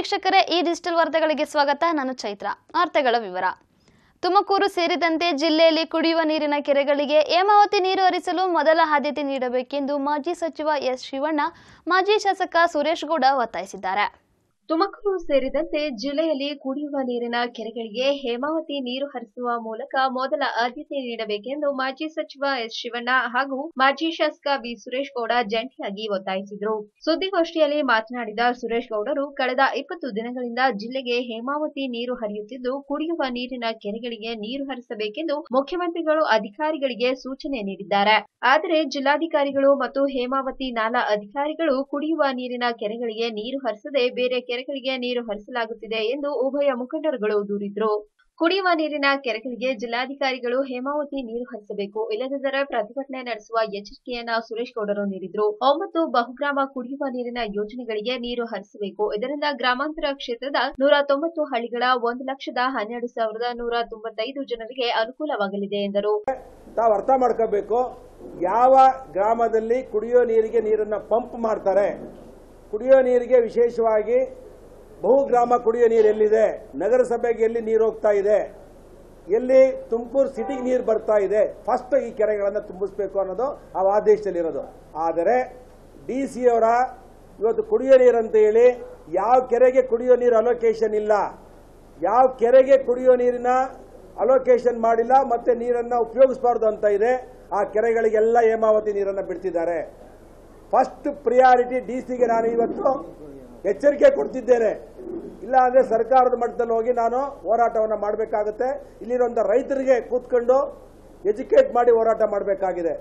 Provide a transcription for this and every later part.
ವೀಕ್ಷಕರೇ ಈ ಡಿಜಿಟಲ್ ವಾರ್ತೆಗಳಿಗೆ ಸ್ವಾಗತ ನಾನು ಚೈತ್ರ ವಾರ್ತೆಗಳ ವಿವರ ತುಮಕೂರು ಸೇರಿದಂತೆ ಜಿಲ್ಲೆಯಲ್ಲಿ ಕುಡಿಯುವ ನೀರಿನ ಕೆರೆಗಳಿಗೆ ಹೇಮಾವತಿ ನೀರು ಹರಿಸಲು ಮೊದಲ ಆದ್ಯತೆ ನೀಡಬೇಕೆಂದು ಮಾಜಿ ಸಚಿವ ಎಸ್ ಶಿವಣ್ಣ ಮಾಜಿ ಶಾಸಕ ಸುರೇಶ್ ಗೌಡ ಒತ್ತಾಯಿಸಿದ್ದಾರೆ ತುಮಕೂರು ಸೇರಿದಂತೆ ಜಿಲ್ಲೆಯಲ್ಲಿ ಕುಡಿಯುವ ನೀರಿನ ಕೆರೆಗಳಿಗೆ ಹೇಮಾವತಿ ನೀರು ಹರಿಸುವ ಮೂಲಕ ಮೊದಲ ಆದ್ಯತೆ ನೀಡಬೇಕೆಂದು ಮಾಜಿ ಸಚಿವ ಎಸ್ ಶಿವಣ್ಣ ಹಾಗೂ ಮಾಜಿ ಶಾಸಕ ಬಿ ಸುರೇಶ್ ಗೌಡ ಜಂಟಿಯಾಗಿ ಒತ್ತಾಯಿಸಿದರು ಸುದ್ದಿಗೋಷ್ಠಿಯಲ್ಲಿ ಮಾತನಾಡಿದ ಸುರೇಶ್ ಗೌಡರು ಕಳೆದ ಇಪ್ಪತ್ತು ದಿನಗಳಿಂದ ಜಿಲ್ಲೆಗೆ ಹೇಮಾವತಿ ನೀರು ಹರಿಯುತ್ತಿದ್ದು ಕುಡಿಯುವ ನೀರಿನ ಕೆರೆಗಳಿಗೆ ನೀರು ಹರಿಸಬೇಕೆಂದು ಮುಖ್ಯಮಂತ್ರಿಗಳು ಅಧಿಕಾರಿಗಳಿಗೆ ಸೂಚನೆ ನೀಡಿದ್ದಾರೆ ಆದರೆ ಜಿಲ್ಲಾಧಿಕಾರಿಗಳು ಮತ್ತು ಹೇಮಾವತಿ ನಾಲಾ ಅಧಿಕಾರಿಗಳು ಕುಡಿಯುವ ನೀರಿನ ಕೆರೆಗಳಿಗೆ ನೀರು ಹರಿಸದೆ ಬೇರೆ ಕೆರೆಗಳಿಗೆ ನೀರು ಹರಿಸಲಾಗುತ್ತಿದೆ ಎಂದು ಉಭಯ ಮುಖಂಡರುಗಳು ದೂರಿದ್ರು ಕುಡಿಯುವ ನೀರಿನ ಕೆರೆಗಳಿಗೆ ಜಿಲ್ಲಾಧಿಕಾರಿಗಳು ಹೇಮಾವತಿ ನೀರು ಹರಿಸಬೇಕು ಇಲ್ಲದಿದ್ದರೆ ಪ್ರತಿಭಟನೆ ನಡೆಸುವ ಎಚ್ಚರಿಕೆಯನ್ನ ಸುರೇಶ್ ಗೌಡರು ನೀಡಿದ್ರು ಒಂಬತ್ತು ಬಹುಗ್ರಾಮ ಕುಡಿಯುವ ನೀರಿನ ಯೋಜನೆಗಳಿಗೆ ನೀರು ಹರಿಸಬೇಕು ಇದರಿಂದ ಗ್ರಾಮಾಂತರ ಕ್ಷೇತ್ರದ ನೂರ ತೊಂಬತ್ತು ಹಳ್ಳಿಗಳ ಒಂದು ಲಕ್ಷದ ಹನ್ನೆರಡು ಸಾವಿರದ ನೂರ ತೊಂಬತ್ತೈದು ಜನರಿಗೆ ಅನುಕೂಲವಾಗಲಿದೆ ಎಂದರು ತಾವು ಅರ್ಥ ಮಾಡ್ಕೋಬೇಕು ಯಾವ ಗ್ರಾಮದಲ್ಲಿ ಕುಡಿಯೋ ನೀರಿಗೆ ನೀರನ್ನ ಪಂಪ್ ಮಾಡ್ತಾರೆ ಕುಡಿಯೋ ನೀರಿಗೆ ವಿಶೇಷವಾಗಿ ಬಹುಗ್ರಾಮ ಕುಡಿಯೋ ನೀರು ಎಲ್ಲಿದೆ ನಗರಸಭೆಗೆ ಎಲ್ಲಿ ನೀರು ಹೋಗ್ತಾ ಇದೆ ಎಲ್ಲಿ ತುಮಕೂರು ಸಿಟಿಗೆ ನೀರು ಬರ್ತಾ ಇದೆ ಫಸ್ಟ್ ಈ ಕೆರೆಗಳನ್ನು ತುಂಬಿಸ್ಬೇಕು ಅನ್ನೋದು ಆ ಆದೇಶದಲ್ಲಿರೋದು ಆದರೆ ಡಿ ಸಿ ಅವರ ಇವತ್ತು ಕುಡಿಯೋ ನೀರು ಅಂತ ಹೇಳಿ ಯಾವ ಕೆರೆಗೆ ಕುಡಿಯೋ ನೀರು ಅಲೋಕೇಶನ್ ಇಲ್ಲ ಯಾವ ಕೆರೆಗೆ ಕುಡಿಯೋ ನೀರಿನ ಅಲೋಕೇಶನ್ ಮಾಡಿಲ್ಲ ಮತ್ತೆ ನೀರನ್ನ ಉಪಯೋಗಿಸಬಾರ್ದು ಅಂತ ಇದೆ ಆ ಕೆರೆಗಳಿಗೆಲ್ಲ ಹೇಮಾವತಿ ನೀರನ್ನು ಬಿಡ್ತಿದ್ದಾರೆ ಫಸ್ಟ್ ಪ್ರಿಯಾರಿಟಿ ಡಿ ಸಿಗೆ ನಾನು ಇವತ್ತು ಎಚ್ಚರಿಕೆ ಕೊಡ್ತಿದ್ದೇನೆ ಇಲ್ಲ ಅಂದ್ರೆ ಸರ್ಕಾರದ ಮಟ್ಟದಲ್ಲಿ ಹೋಗಿ ನಾನು ಹೋರಾಟವನ್ನು ಮಾಡಬೇಕಾಗುತ್ತೆ ಇಲ್ಲಿರುವಂಥ ರೈತರಿಗೆ ಕೂತ್ಕೊಂಡು ಎಜುಕೇಟ್ ಮಾಡಿ ಹೋರಾಟ ಮಾಡಬೇಕಾಗಿದೆ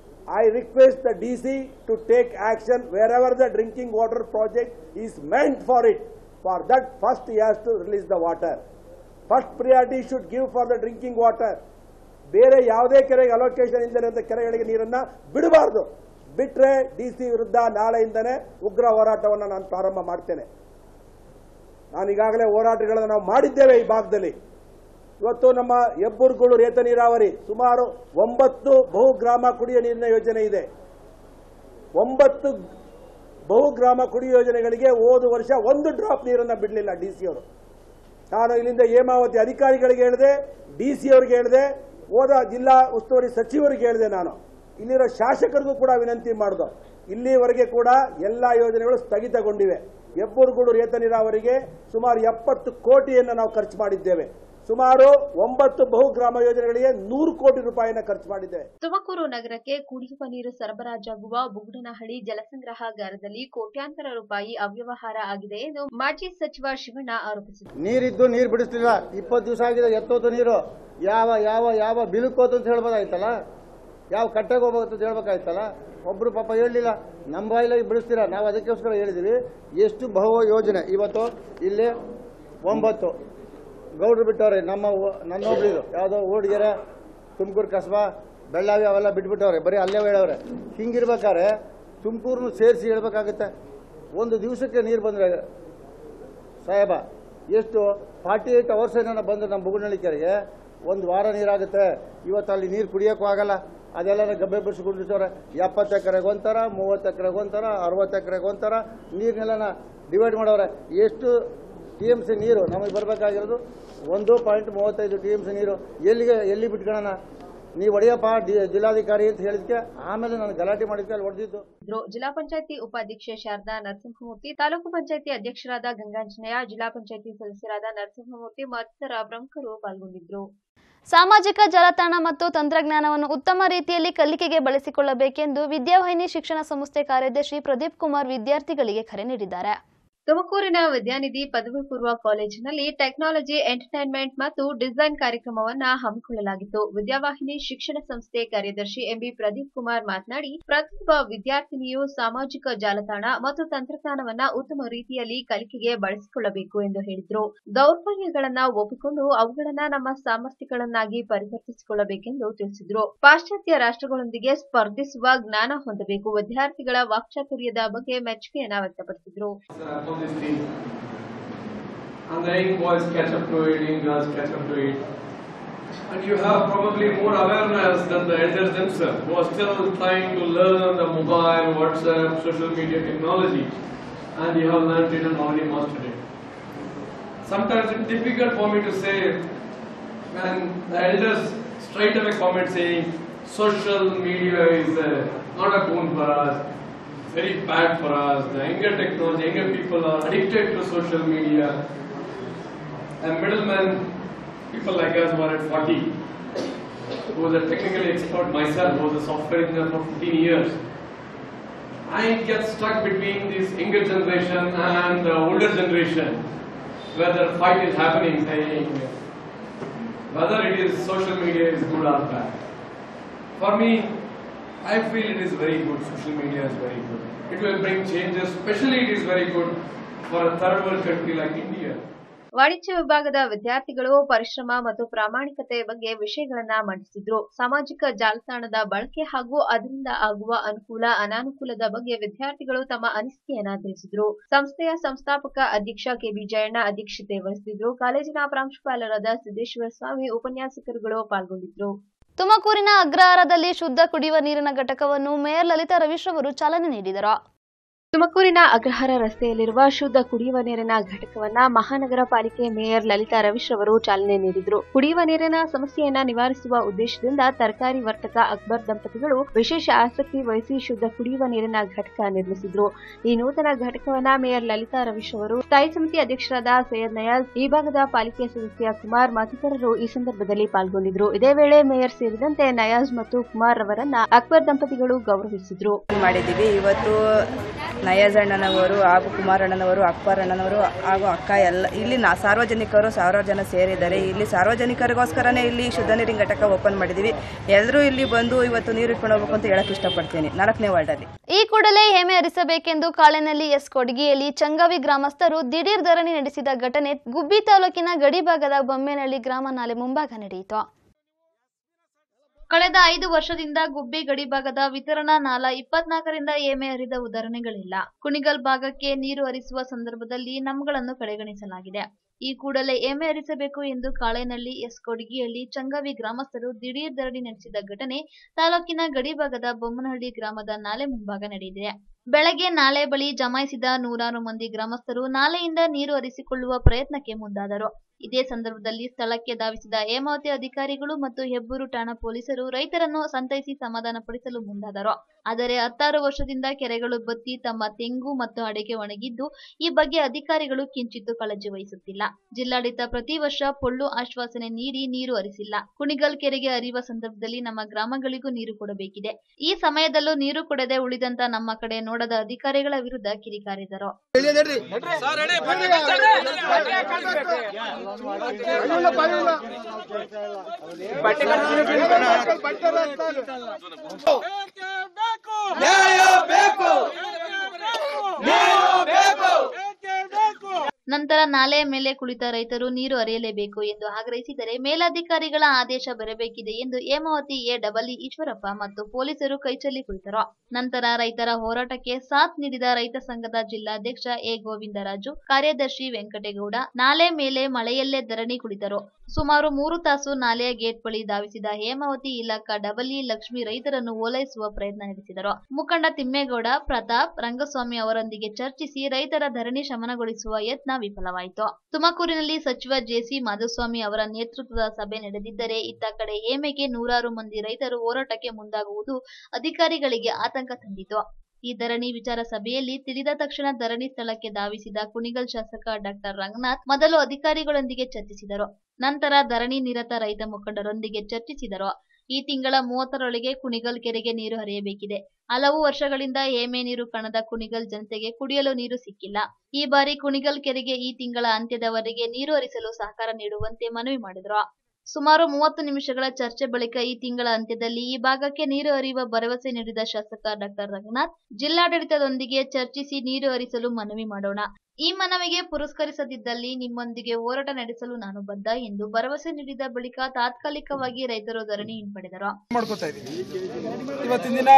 I request the D C to take action wherever the drinking water project is meant for it for that first has to release the water first priority should give for the drinking water ಬೇರೆ ಯಾವುದೇ ಕೆರೆಗೆ allocation ಇಲ್ಲದೆ ಕೆರೆಗಳಿಗೆ ನೀರನ್ನ ಬಿಡಬಾರ್ದು ಬಿಟ್ರೆ D C ವಿರುದ್ಧ ನಾಳೆಯಿಂದನೇ ಉಗ್ರ ಹೋರಾಟವನ್ನು ನಾನು ಪ್ರಾರಂಭ ಮಾಡ್ತೇನೆ ನಾನು ಈಗಾಗಲೇ ಹೋರಾಟಗಳನ್ನು ನಾವು ಮಾಡಿದ್ದೇವೆ ಈ ಭಾಗದಲ್ಲಿ ಇವತ್ತು ನಮ್ಮ ಹೆಬ್ಬುರ್ಗಳು ರೇತ ನೀರಾವರಿ ಸುಮಾರು ಒಂಬತ್ತು ಬಹುಗ್ರಾಮ ಕುಡಿಯುವ ನೀರಿನ ಯೋಜನೆ ಇದೆ ಒಂಬತ್ತು ಬಹುಗ್ರಾಮ ಕುಡಿಯುವ ಯೋಜನೆಗಳಿಗೆ ಹೋದ ವರ್ಷ ಒಂದು ಡ್ರಾಪ್ ನೀರನ್ನು ಬಿಡಲಿಲ್ಲ ಡಿ ಸಿ ಅವರು ನಾನು ಇಲ್ಲಿಂದ ಹೇಮಾವತಿ ಅಧಿಕಾರಿಗಳಿಗೆ ಹೇಳಿದೆ ಡಿ ಸಿ ಅವರಿಗೆ ಹೇಳಿದೆ ಹೋದ ಜಿಲ್ಲಾ ಉಸ್ತುವಾರಿ ಸಚಿವರಿಗೆ ಹೇಳಿದೆ ನಾನು ಇಲ್ಲಿರೋ ಶಾಸಕರಿಗೂ ಕೂಡ ವಿನಂತಿ ಮಾಡಿದೆ ಇಲ್ಲಿವರೆಗೆ ಕೂಡ ಎಲ್ಲ ಯೋಜನೆಗಳು ಸ್ಥಗಿತಗೊಂಡಿವೆ ಹೆಬ್ಬೂರುಗೂಡು ರೇತ ನೀರಾವರಿಗೆ ಸುಮಾರು ಎಪ್ಪತ್ತು ಕೋಟಿಯನ್ನು ನಾವು ಖರ್ಚು ಮಾಡಿದ್ದೇವೆ ಸುಮಾರು ಒಂಬತ್ತು ಬಹುಗ್ರಾಮ ಯೋಜನೆಗಳಿಗೆ ನೂರು ಕೋಟಿ ರೂಪಾಯಿನ ಖರ್ಚು ಮಾಡಿದ್ದೇವೆ ತುಮಕೂರು ನಗರಕ್ಕೆ ಕುಡಿಯುವ ನೀರು ಸರಬರಾಜಾಗುವ ಬುಗುಡನಹಳ್ಳಿ ಜಲಸಂಗ್ರಹಾಗಾರದಲ್ಲಿ ಕೋಟ್ಯಾಂತರ ರೂಪಾಯಿ ಅವ್ಯವಹಾರ ಆಗಿದೆ ಎಂದು ಮಾಜಿ ಸಚಿವ ಶಿವಣ್ಣ ಆರೋಪಿಸಿದರು ನೀರಿದ್ದು ನೀರು ಬಿಡಿಸ್ಲಿಲ್ಲ ಇಪ್ಪತ್ತು ದಿವಸ ಆಗಿದೆ ಎತ್ತೋದು ನೀರು ಯಾವ ಯಾವ ಯಾವ ಬಿಳುಕೋತು ಅಂತ ಹೇಳ್ಬೋದಾಯ್ತಲ್ಲ ಯಾವ ಕಟ್ಟೆಗೆ ಹೋಗ್ಬೇಕು ಅಂತ ಹೇಳ್ಬೇಕಾಯ್ತಲ್ಲ ಒಬ್ರು ಪಾಪ ಹೇಳಲಿಲ್ಲ ನಮ್ಮ ಬಾಯಿಲಾಗಿ ಬಿಡಿಸ್ತೀರಾ ನಾವು ಅದಕ್ಕೋಸ್ಕರ ಹೇಳಿದ್ವಿ ಎಷ್ಟು ಬಹು ಯೋಜನೆ ಇವತ್ತು ಇಲ್ಲಿ ಒಂಬತ್ತು ಗೌಡ್ರು ಬಿಟ್ಟವ್ರೆ ನಮ್ಮ ಊ- ನನ್ನ ಒಬ್ಳಿದು ಯಾವುದೋ ಊಡಿಗೆರೆ ತುಮಕೂರು ಕಸ್ಬಾ ಬೆಳ್ಳಾವಿ ಅವೆಲ್ಲ ಬಿಟ್ಬಿಟ್ಟವ್ರೆ ಬರೀ ಅಲ್ಲೇ ಹೇಳವ್ರೆ ಹಿಂಗಿರ್ಬೇಕಾದ್ರೆ ತುಮಕೂರನ್ನು ಸೇರಿಸಿ ಹೇಳ್ಬೇಕಾಗುತ್ತೆ ಒಂದು ದಿವಸಕ್ಕೆ ನೀರು ಬಂದರೆ ಸಾಹೇಬ ಎಷ್ಟು ಫಾರ್ಟಿ ಏಟ್ ಅವರ್ಸ್ ಏನೋ ಬಂದು ನಮ್ಮ ಬುಗುನಳ್ಳಿ ಕೆರೆಗೆ ಒಂದು ವಾರ ನೀರಾಗುತ್ತೆ ಇವತ್ತು ಅಲ್ಲಿ ನೀರು ಕುಡಿಯೋಕ್ಕೂ ಆಗಲ್ಲ ಅದೆಲ್ಲ ಗಬ್ಬೆ ಬಿಡಿಸ್ಕೊಂಡಿರ್ತವ್ರೆ ಎಪ್ಪತ್ತು ಎಕರೆಗೆ ಒಂಥರ ಮೂವತ್ತು ಎಕರೆಗೆ ಒಂಥರ ಅರವತ್ತು ಎಕರೆಗೆ ಒಂಥರ ನೀರನ್ನೆಲ್ಲ ಡಿವೈಡ್ ಮಾಡವ್ರೆ ಎಷ್ಟು ಟಿ ಎಮ್ ಸಿ ನೀರು ನಮಗೆ ಬರಬೇಕಾಗಿರೋದು ಒಂದು ಪಾಯಿಂಟ್ ಮೂವತ್ತೈದು ಟಿ ಎಮ್ ಸಿ ನೀರು ಎಲ್ಲಿಗೆ ಎಲ್ಲಿ ಬಿಟ್ಕೊಳ್ಳೋಣ ನೀವು ಹೊಡೆಯಪ್ಪ ಡಿ ಜಿಲ್ಲಾಧಿಕಾರಿ ಅಂತ ಹೇಳಿದ್ಕೆ ಆಮೇಲೆ ನಾನು ಗಲಾಟೆ ಮಾಡಿದ್ಕೆ ಅಲ್ಲಿ ಹೊಡೆದಿದ್ದು ಇದ್ರು. ಜಿಲ್ಲಾ ಪಂಚಾಯತಿ ಉಪಾಧ್ಯಕ್ಷೆ ಶಾರದಾ ನರಸಿಂಹಮೂರ್ತಿ ತಾಲೂಕು ಪಂಚಾಯತಿ ಅಧ್ಯಕ್ಷರಾದ ಗಂಗಾಂಜನೇಯ ಜಿಲ್ಲಾ ಪಂಚಾಯತಿ ಸದಸ್ಯರಾದ ನರಸಿಂಹಮೂರ್ತಿ ಮತ್ತಿತರ ಪ್ರಮುಖರು ಪಾಲ್ಗೊಂಡಿದ್ರು ಸಾಮಾಜಿಕ ಜಾಲತಾಣ ಮತ್ತು ತಂತ್ರಜ್ಞಾನವನ್ನು ಉತ್ತಮ ರೀತಿಯಲ್ಲಿ ಕಲಿಕೆಗೆ ಬಳಸಿಕೊಳ್ಳಬೇಕೆಂದು ವಿದ್ಯಾವಾಹಿನಿ ಶಿಕ್ಷಣ ಸಂಸ್ಥೆ ಕಾರ್ಯದರ್ಶಿ ಪ್ರದೀಪ್ ಕುಮಾರ್ ವಿದ್ಯಾರ್ಥಿಗಳಿಗೆ ಕರೆ ನೀಡಿದ್ದಾರೆ ತುಮಕೂರಿನ ವಿದ್ಯಾನಿಧಿ ಪದವಿ ಪೂರ್ವ ಕಾಲೇಜಿನಲ್ಲಿ ಟೆಕ್ನಾಲಜಿ ಎಂಟರ್ಟೈನ್ಮೆಂಟ್ ಮತ್ತು ಡಿಸೈನ್ ಕಾರ್ಯಕ್ರಮವನ್ನ ಹಮ್ಮಿಕೊಳ್ಳಲಾಗಿತ್ತು ವಿದ್ಯಾವಾಹಿನಿ ಶಿಕ್ಷಣ ಸಂಸ್ಥೆ ಕಾರ್ಯದರ್ಶಿ ಎಂಬಿ ಪ್ರದೀಪ್ ಕುಮಾರ್ ಮಾತನಾಡಿ ಪ್ರತಿಯೊಬ್ಬ ವಿದ್ಯಾರ್ಥಿನಿಯು ಸಾಮಾಜಿಕ ಜಾಲತಾಣ ಮತ್ತು ತಂತ್ರಜ್ಞಾನವನ್ನ ಉತ್ತಮ ರೀತಿಯಲ್ಲಿ ಕಲಿಕೆಗೆ ಬಳಸಿಕೊಳ್ಳಬೇಕು ಎಂದು ಹೇಳಿದರು ದೌರ್ಬಲ್ಯಗಳನ್ನ ಒಪ್ಪಿಕೊಂಡು ಅವುಗಳನ್ನ ನಮ್ಮ ಸಾಮರ್ಥ್ಯಗಳನ್ನಾಗಿ ಪರಿವರ್ತಿಸಿಕೊಳ್ಳಬೇಕೆಂದು ತಿಳಿಸಿದರು ಪಾಶ್ಚಾತ್ಯ ರಾಷ್ಟ್ರಗಳೊಂದಿಗೆ ಸ್ಪರ್ಧಿಸುವ ಜ್ಞಾನ ಹೊಂದಬೇಕು ವಿದ್ಯಾರ್ಥಿಗಳ ವಾಕ್ಚಾತುರ್ಯದ ಬಗ್ಗೆ ಮೆಚ್ಚುಗೆಯನ್ನ ವ್ಯಕ್ತಪಡಿಸಿದರು on this team. And the young boys catch up to it, young girls catch up to it. And you have probably more awareness than the elders themselves, who are still trying to learn the mobile, WhatsApp, social media technology. And you have learned it and already mastered it. sometimes it's difficult for me to say when the elders straight away comment saying social media is uh, not a boon for us, very bad for us. The younger technology, younger people are addicted to social media. And middlemen, people like us who are at 40, who was a technical expert myself, who was a software engineer for 15 years. I get stuck between this younger generation and the older generation, where the fight is happening, saying whether it is social media is good or bad. For me, I feel it is very good. Social media is very good. It will bring changes. Especially, it is very good for a third world country like India. ವಾಣಿಜ್ಯ ವಿಭಾಗದ ವಿದ್ಯಾರ್ಥಿಗಳು ಪರಿಶ್ರಮ ಮತ್ತು ಪ್ರಾಮಾಣಿಕತೆ ಬಗ್ಗೆ ವಿಷಯಗಳನ್ನ ಮಂಡಿಸಿದ್ರು ಸಾಮಾಜಿಕ ಜಾಲತಾಣದ ಬಳಕೆ ಹಾಗೂ ಅದರಿಂದ ಆಗುವ ಅನುಕೂಲ ಅನಾನುಕೂಲದ ಬಗ್ಗೆ ವಿದ್ಯಾರ್ಥಿಗಳು ತಮ್ಮ ಅನಿಸಿಕೆಯನ್ನ ತಿಳಿಸಿದ್ರು ಸಂಸ್ಥೆಯ ಸಂಸ್ಥಾಪಕ ಅಧ್ಯಕ್ಷ ಕೆಬಿ ಜಯಣ್ಣ ಅಧ್ಯಕ್ಷತೆ ವಹಿಸಿದ್ರು ಕಾಲೇಜಿನ ಪ್ರಾಂಶುಪಾಲರಾದ ಸಿದ್ದೇಶ್ವರ ಸ್ವಾಮಿ ಉಪನ್ಯಾಸಕರುಗಳು ಪಾಲ್ಗೊಂಡಿದ್ರು ತುಮಕೂರಿನ ಅಗ್ರಹಾರದಲ್ಲಿ ಶುದ್ಧ ಕುಡಿಯುವ ನೀರಿನ ಘಟಕವನ್ನು ಮೇಯರ್ ಲಲಿತಾ ರವೀಶ್ ಅವರು ಚಾಲನೆ ನೀಡಿದರು ತುಮಕೂರಿನ ಅಗ್ರಹಾರ ರಸ್ತೆಯಲ್ಲಿರುವ ಶುದ್ಧ ಕುಡಿಯುವ ನೀರಿನ ಘಟಕವನ್ನ ಮಹಾನಗರ ಪಾಲಿಕೆ ಮೇಯರ್ ಲಲಿತಾ ರವೀಶ್ ಅವರು ಚಾಲನೆ ನೀಡಿದ್ರು ಕುಡಿಯುವ ನೀರಿನ ಸಮಸ್ಯೆಯನ್ನ ನಿವಾರಿಸುವ ಉದ್ದೇಶದಿಂದ ತರಕಾರಿ ವರ್ತಕ ಅಕ್ಬರ್ ದಂಪತಿಗಳು ವಿಶೇಷ ಆಸಕ್ತಿ ವಹಿಸಿ ಶುದ್ಧ ಕುಡಿಯುವ ನೀರಿನ ಘಟಕ ನಿರ್ಮಿಸಿದ್ರು ಈ ನೂತನ ಘಟಕವನ್ನ ಮೇಯರ್ ಲಲಿತಾ ರವೀಶ್ ಅವರು ಸ್ಥಾಯಿ ಸಮಿತಿ ಅಧ್ಯಕ್ಷರಾದ ಸೈಯದ್ ನಯಾಜ್ ಈ ಭಾಗದ ಪಾಲಿಕೆ ಸದಸ್ಯ ಕುಮಾರ್ ಮತ್ತಿತರರು ಈ ಸಂದರ್ಭದಲ್ಲಿ ಪಾಲ್ಗೊಂಡಿದ್ರು ಇದೇ ವೇಳೆ ಮೇಯರ್ ಸೇರಿದಂತೆ ನಯಾಜ್ ಮತ್ತು ಕುಮಾರ್ ಅವರನ್ನ ಅಕ್ಬರ್ ದಂಪತಿಗಳು ಗೌರವಿಸಿದ್ರು ಮಾಡಿದ್ದೀವಿ ಇವತ್ತು ನಯಾಜ್ ಅಣ್ಣನವರು ಹಾಗೂ ಕುಮಾರ್ ಅಣ್ಣನವರು ಅಕ್ಬರ್ ಅಣ್ಣನವರು ಹಾಗೂ ಅಕ್ಕ ಎಲ್ಲ ಇಲ್ಲಿ ನಾ ಸಾರ್ವಜನಿಕರು ಸಾವಿರಾರು ಜನ ಸೇರಿದ್ದಾರೆ ಇಲ್ಲಿ ಸಾರ್ವಜನಿಕರಿಗೋಸ್ಕರನೇ ಇಲ್ಲಿ ಶುದ್ಧ ನೀರಿನ ಘಟಕ ಓಪನ್ ಮಾಡಿದ್ದೀವಿ ಎಲ್ಲರೂ ಇಲ್ಲಿ ಬಂದು ಇವತ್ತು ನೀರು ಇಟ್ಕೊಂಡು ಹೋಗ್ಬೇಕು ಅಂತ ಹೇಳಕ್ ಇಷ್ಟಪಡ್ತೀನಿ ನಾಲ್ಕನೇ ವಾರ್ಡಲ್ಲಿ ಈ ಕೂಡಲೇ ಹೆಮ್ಮೆ ಹರಿಸಬೇಕೆಂದು ಕಾಳೆನಲ್ಲಿ ಎಸ್ ಕೊಡಗಿಯಲ್ಲಿ ಚಂಗಾವಿ ಗ್ರಾಮಸ್ಥರು ದಿಢೀರ್ ಧರಣಿ ನಡೆಸಿದ ಘಟನೆ ಗುಬ್ಬಿ ತಾಲೂಕಿನ ಗಡಿಭಾಗದ ಬೊಮ್ಮೇನಹಳ್ಳಿ ಗ್ರಾಮ ನಾಲೆ ಮುಂಭಾಗ ನಡೆಯಿತು ಕಳೆದ ಐದು ವರ್ಷದಿಂದ ಗುಬ್ಬಿ ಗಡಿಭಾಗದ ವಿತರಣಾ ನಾಲ ಇಪ್ಪತ್ನಾಲ್ಕರಿಂದ ಏಮೆ ಹರಿದ ಉದಾಹರಣೆಗಳಿಲ್ಲ ಕುಣಿಗಲ್ ಭಾಗಕ್ಕೆ ನೀರು ಹರಿಸುವ ಸಂದರ್ಭದಲ್ಲಿ ನಮ್ಗಳನ್ನು ಕಡೆಗಣಿಸಲಾಗಿದೆ ಈ ಕೂಡಲೇ ಏಮೆ ಹರಿಸಬೇಕು ಎಂದು ಕಾಳೆನಹಳ್ಳಿ ಎಸ್ ಕೊಡಗಿಯಲ್ಲಿ ಚಂಗಾವಿ ಗ್ರಾಮಸ್ಥರು ದಿಢೀರ್ ಧರಣಿ ನಡೆಸಿದ ಘಟನೆ ತಾಲೂಕಿನ ಗಡಿಭಾಗದ ಬೊಮ್ಮನಹಳ್ಳಿ ಗ್ರಾಮದ ನಾಲೆ ಮುಂಭಾಗ ನಡೆದಿದೆ ಬೆಳಗ್ಗೆ ನಾಲೆ ಬಳಿ ಜಮಾಯಿಸಿದ ನೂರಾರು ಮಂದಿ ಗ್ರಾಮಸ್ಥರು ನಾಲೆಯಿಂದ ನೀರು ಹರಿಸಿಕೊಳ್ಳುವ ಪ್ರಯತ್ನಕ್ಕೆ ಮುಂದಾದರು ಇದೇ ಸಂದರ್ಭದಲ್ಲಿ ಸ್ಥಳಕ್ಕೆ ಧಾವಿಸಿದ ಹೇಮಾವತಿ ಅಧಿಕಾರಿಗಳು ಮತ್ತು ಹೆಬ್ಬೂರು ಠಾಣಾ ಪೊಲೀಸರು ರೈತರನ್ನು ಸಂತೈಸಿ ಸಮಾಧಾನಪಡಿಸಲು ಮುಂದಾದರು ಆದರೆ ಹತ್ತಾರು ವರ್ಷದಿಂದ ಕೆರೆಗಳು ಬತ್ತಿ ತಮ್ಮ ತೆಂಗು ಮತ್ತು ಅಡಿಕೆ ಒಣಗಿದ್ದು ಈ ಬಗ್ಗೆ ಅಧಿಕಾರಿಗಳು ಕಿಂಚಿತ್ತೂ ಕಾಳಜಿ ವಹಿಸುತ್ತಿಲ್ಲ ಜಿಲ್ಲಾಡಳಿತ ಪ್ರತಿ ವರ್ಷ ಪೊಳ್ಳು ಆಶ್ವಾಸನೆ ನೀಡಿ ನೀರು ಹರಿಸಿಲ್ಲ ಕುಣಿಗಲ್ ಕೆರೆಗೆ ಹರಿಯುವ ಸಂದರ್ಭದಲ್ಲಿ ನಮ್ಮ ಗ್ರಾಮಗಳಿಗೂ ನೀರು ಕೊಡಬೇಕಿದೆ ಈ ಸಮಯದಲ್ಲೂ ನೀರು ಕೊಡದೆ ಉಳಿದಂತ ನಮ್ಮ ಕಡೆ ನೋಡದ ಅಧಿಕಾರಿಗಳ ವಿರುದ್ಧ ಕಿರಿಕಾರಿದರು ನಂತರ ನಾಲೆಯ ಮೇಲೆ ಕುಳಿತ ರೈತರು ನೀರು ಹರಿಯಲೇಬೇಕು ಎಂದು ಆಗ್ರಹಿಸಿದರೆ ಮೇಲಾಧಿಕಾರಿಗಳ ಆದೇಶ ಬರಬೇಕಿದೆ ಎಂದು ಹೇಮಾವತಿ ಎ ಡಬಲ್ ಈಶ್ವರಪ್ಪ ಮತ್ತು ಪೊಲೀಸರು ಕೈಚಲ್ಲಿ ಕುಳಿತರು ನಂತರ ರೈತರ ಹೋರಾಟಕ್ಕೆ ಸಾಥ್ ನೀಡಿದ ರೈತ ಸಂಘದ ಜಿಲ್ಲಾಧ್ಯಕ್ಷ ಎ ಗೋವಿಂದರಾಜು ಕಾರ್ಯದರ್ಶಿ ವೆಂಕಟೇಗೌಡ ನಾಲೆ ಮೇಲೆ ಮಳೆಯಲ್ಲೇ ಧರಣಿ ಕುಳಿತರು ಸುಮಾರು ಮೂರು ತಾಸು ನಾಲೆಯ ಗೇಟ್ ಬಳಿ ಧಾವಿಸಿದ ಹೇಮಾವತಿ ಇಲಾಖಾ ಡಬಲ್ ಇ ಲಕ್ಷ್ಮಿ ರೈತರನ್ನು ಓಲೈಸುವ ಪ್ರಯತ್ನ ನಡೆಸಿದರು ಮುಖಂಡ ತಿಮ್ಮೇಗೌಡ ಪ್ರತಾಪ್ ರಂಗಸ್ವಾಮಿ ಅವರೊಂದಿಗೆ ಚರ್ಚಿಸಿ ರೈತರ ಧರಣಿ ಶಮನಗೊಳಿಸುವ ಯತ್ನ ವಿಫಲವಾಯಿತು ತುಮಕೂರಿನಲ್ಲಿ ಸಚಿವ ಜೆಸಿ ಮಾಧುಸ್ವಾಮಿ ಅವರ ನೇತೃತ್ವದ ಸಭೆ ನಡೆದಿದ್ದರೆ ಇತ್ತ ಕಡೆ ಹೇಮೆಗೆ ನೂರಾರು ಮಂದಿ ರೈತರು ಹೋರಾಟಕ್ಕೆ ಮುಂದಾಗುವುದು ಅಧಿಕಾರಿಗಳಿಗೆ ಆತಂಕ ತಂದಿತು ಈ ಧರಣಿ ವಿಚಾರ ಸಭೆಯಲ್ಲಿ ತಿಳಿದ ತಕ್ಷಣ ಧರಣಿ ಸ್ಥಳಕ್ಕೆ ಧಾವಿಸಿದ ಕುಣಿಗಲ್ ಶಾಸಕ ಡಾಕ್ಟರ್ ರಂಗನಾಥ್ ಮೊದಲು ಅಧಿಕಾರಿಗಳೊಂದಿಗೆ ಚರ್ಚಿಸಿದರು ನಂತರ ಧರಣಿ ನಿರತ ರೈತ ಮುಖಂಡರೊಂದಿಗೆ ಚರ್ಚಿಸಿದರು ಈ ತಿಂಗಳ ಮೂವತ್ತರೊಳಗೆ ಕುಣಿಗಲ್ ಕೆರೆಗೆ ನೀರು ಹರಿಯಬೇಕಿದೆ ಹಲವು ವರ್ಷಗಳಿಂದ ಹೇಮೆ ನೀರು ಕಾಣದ ಕುಣಿಗಲ್ ಜನತೆಗೆ ಕುಡಿಯಲು ನೀರು ಸಿಕ್ಕಿಲ್ಲ ಈ ಬಾರಿ ಕುಣಿಗಲ್ ಕೆರೆಗೆ ಈ ತಿಂಗಳ ಅಂತ್ಯದವರೆಗೆ ನೀರು ಹರಿಸಲು ಸಹಕಾರ ನೀಡುವಂತೆ ಮನವಿ ಮಾಡಿದರು ಸುಮಾರು ಮೂವತ್ತು ನಿಮಿಷಗಳ ಚರ್ಚೆ ಬಳಿಕ ಈ ತಿಂಗಳ ಅಂತ್ಯದಲ್ಲಿ ಈ ಭಾಗಕ್ಕೆ ನೀರು ಹರಿಯುವ ಭರವಸೆ ನೀಡಿದ ಶಾಸಕ ಡಾಕ್ಟರ್ ರಂಗನಾಥ್ ಜಿಲ್ಲಾಡಳಿತದೊಂದಿಗೆ ಚರ್ಚಿಸಿ ನೀರು ಹರಿಸಲು ಮನವಿ ಮಾಡೋಣ ಈ ಮನವಿಗೆ ಪುರಸ್ಕರಿಸದಿದ್ದಲ್ಲಿ ನಿಮ್ಮೊಂದಿಗೆ ಹೋರಾಟ ನಡೆಸಲು ನಾನು ಬದ್ಧ ಎಂದು ಭರವಸೆ ನೀಡಿದ ಬಳಿಕ ತಾತ್ಕಾಲಿಕವಾಗಿ ರೈತರು ಧರಣಿ ಹಿಂಪಡೆದರು ಮಾಡ್ಕೋತಾ ಇದ್ದೀವಿ ಇವತ್ತಿನ ದಿನ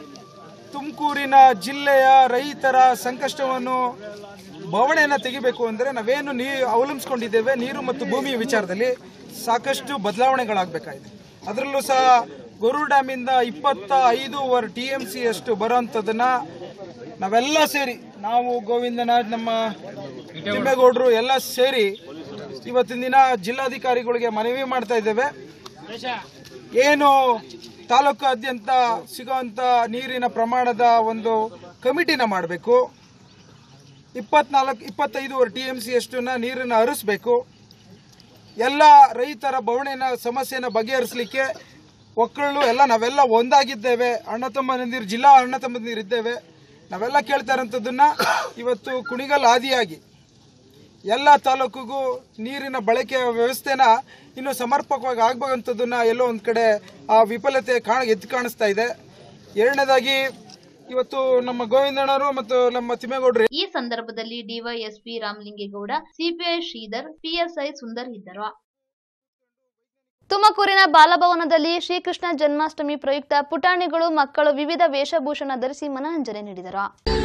ತುಮಕೂರಿನ ಜಿಲ್ಲೆಯ ರೈತರ ಸಂಕಷ್ಟವನ್ನು ಬವಣೆಯನ್ನು ತೆಗಿಬೇಕು ಅಂದರೆ ನಾವೇನು ನೀ ಅವಲಂಬಿಸ್ಕೊಂಡಿದ್ದೇವೆ ನೀರು ಮತ್ತು ಭೂಮಿಯ ವಿಚಾರದಲ್ಲಿ ಸಾಕಷ್ಟು ಬದಲಾವಣೆಗಳಾಗಬೇಕಾಗಿದೆ ಅದರಲ್ಲೂ ಸಹ ಗೊರು ಡ್ಯಾಮಿಂದ ಇಪ್ಪತ್ತ ಐದೂವರೆ ಟಿ ಎಂ ಸಿ ಅಷ್ಟು ಬರೋಂಥದ್ದನ್ನ ನಾವೆಲ್ಲ ಸೇರಿ ನಾವು ಗೋವಿಂದನಾಥ್ ನಮ್ಮ ತಿಮ್ಮೇಗೌಡರು ಎಲ್ಲ ಸೇರಿ ಇವತ್ತಿನ ದಿನ ಜಿಲ್ಲಾಧಿಕಾರಿಗಳಿಗೆ ಮನವಿ ಮಾಡ್ತಾ ಇದ್ದೇವೆ ಏನು ತಾಲೂಕಾದ್ಯಂತ ಸಿಗುವಂತ ನೀರಿನ ಪ್ರಮಾಣದ ಒಂದು ಕಮಿಟಿನ ಮಾಡಬೇಕು ಇಪ್ಪತ್ನಾಲ್ಕು ಇಪ್ಪತ್ತೈದೂವರೆ ಟಿ ಎಂ ಸಿ ಅಷ್ಟನ್ನ ನೀರನ್ನು ಹರಿಸ್ಬೇಕು ಎಲ್ಲ ರೈತರ ಬವಣೆನ ಸಮಸ್ಯೆನ ಬಗೆಹರಿಸಲಿಕ್ಕೆ ಒಕ್ಕಳು ಎಲ್ಲ ನಾವೆಲ್ಲ ಒಂದಾಗಿದ್ದೇವೆ ಅಣ್ಣ ತಮ್ಮಂದಿರು ಜಿಲ್ಲಾ ಅಣ್ಣ ತಮ್ಮಂದಿರು ಇದ್ದೇವೆ ನಾವೆಲ್ಲ ಕೇಳ್ತಾ ಇರೋಂಥದ್ದನ್ನ ಇವತ್ತು ಕುಣಿಗಲ್ ಆದಿಯಾಗಿ ಎಲ್ಲ ತಾಲೂಕಿಗೂ ನೀರಿನ ಬಳಕೆಯ ವ್ಯವಸ್ಥೆನ ಇನ್ನು ಸಮರ್ಪಕವಾಗಿ ಆಗ್ಬೇಕಂಥದ್ದನ್ನ ಎಲ್ಲೋ ಒಂದು ಕಡೆ ಆ ವಿಫಲತೆ ಕಾಣ ಎದ್ದು ಕಾಣಿಸ್ತಾ ಇದೆ ಎರಡನೇದಾಗಿ ಇವತ್ತು ನಮ್ಮ ಗೋವಿಂದಣ್ಣರು ಮತ್ತು ನಮ್ಮ ತಿಮ್ಮೇಗೌಡರು ಈ ಸಂದರ್ಭದಲ್ಲಿ DYSP Ramalingegowda CPI Sridhar PSI Sundar ಇದ್ದರು ತುಮಕೂರಿನ ಬಾಲಭವನದಲ್ಲಿ ಶ್ರೀಕೃಷ್ಣ ಜನ್ಮಾಷ್ಟಮಿ ಪ್ರಯುಕ್ತ ಪುಟಾಣಿಗಳು ಮಕ್ಕಳು ವಿವಿಧ ವೇಷಭೂಷಣ ಧರಿಸಿ ಮನರಂಜನೆ ನೀಡಿದರು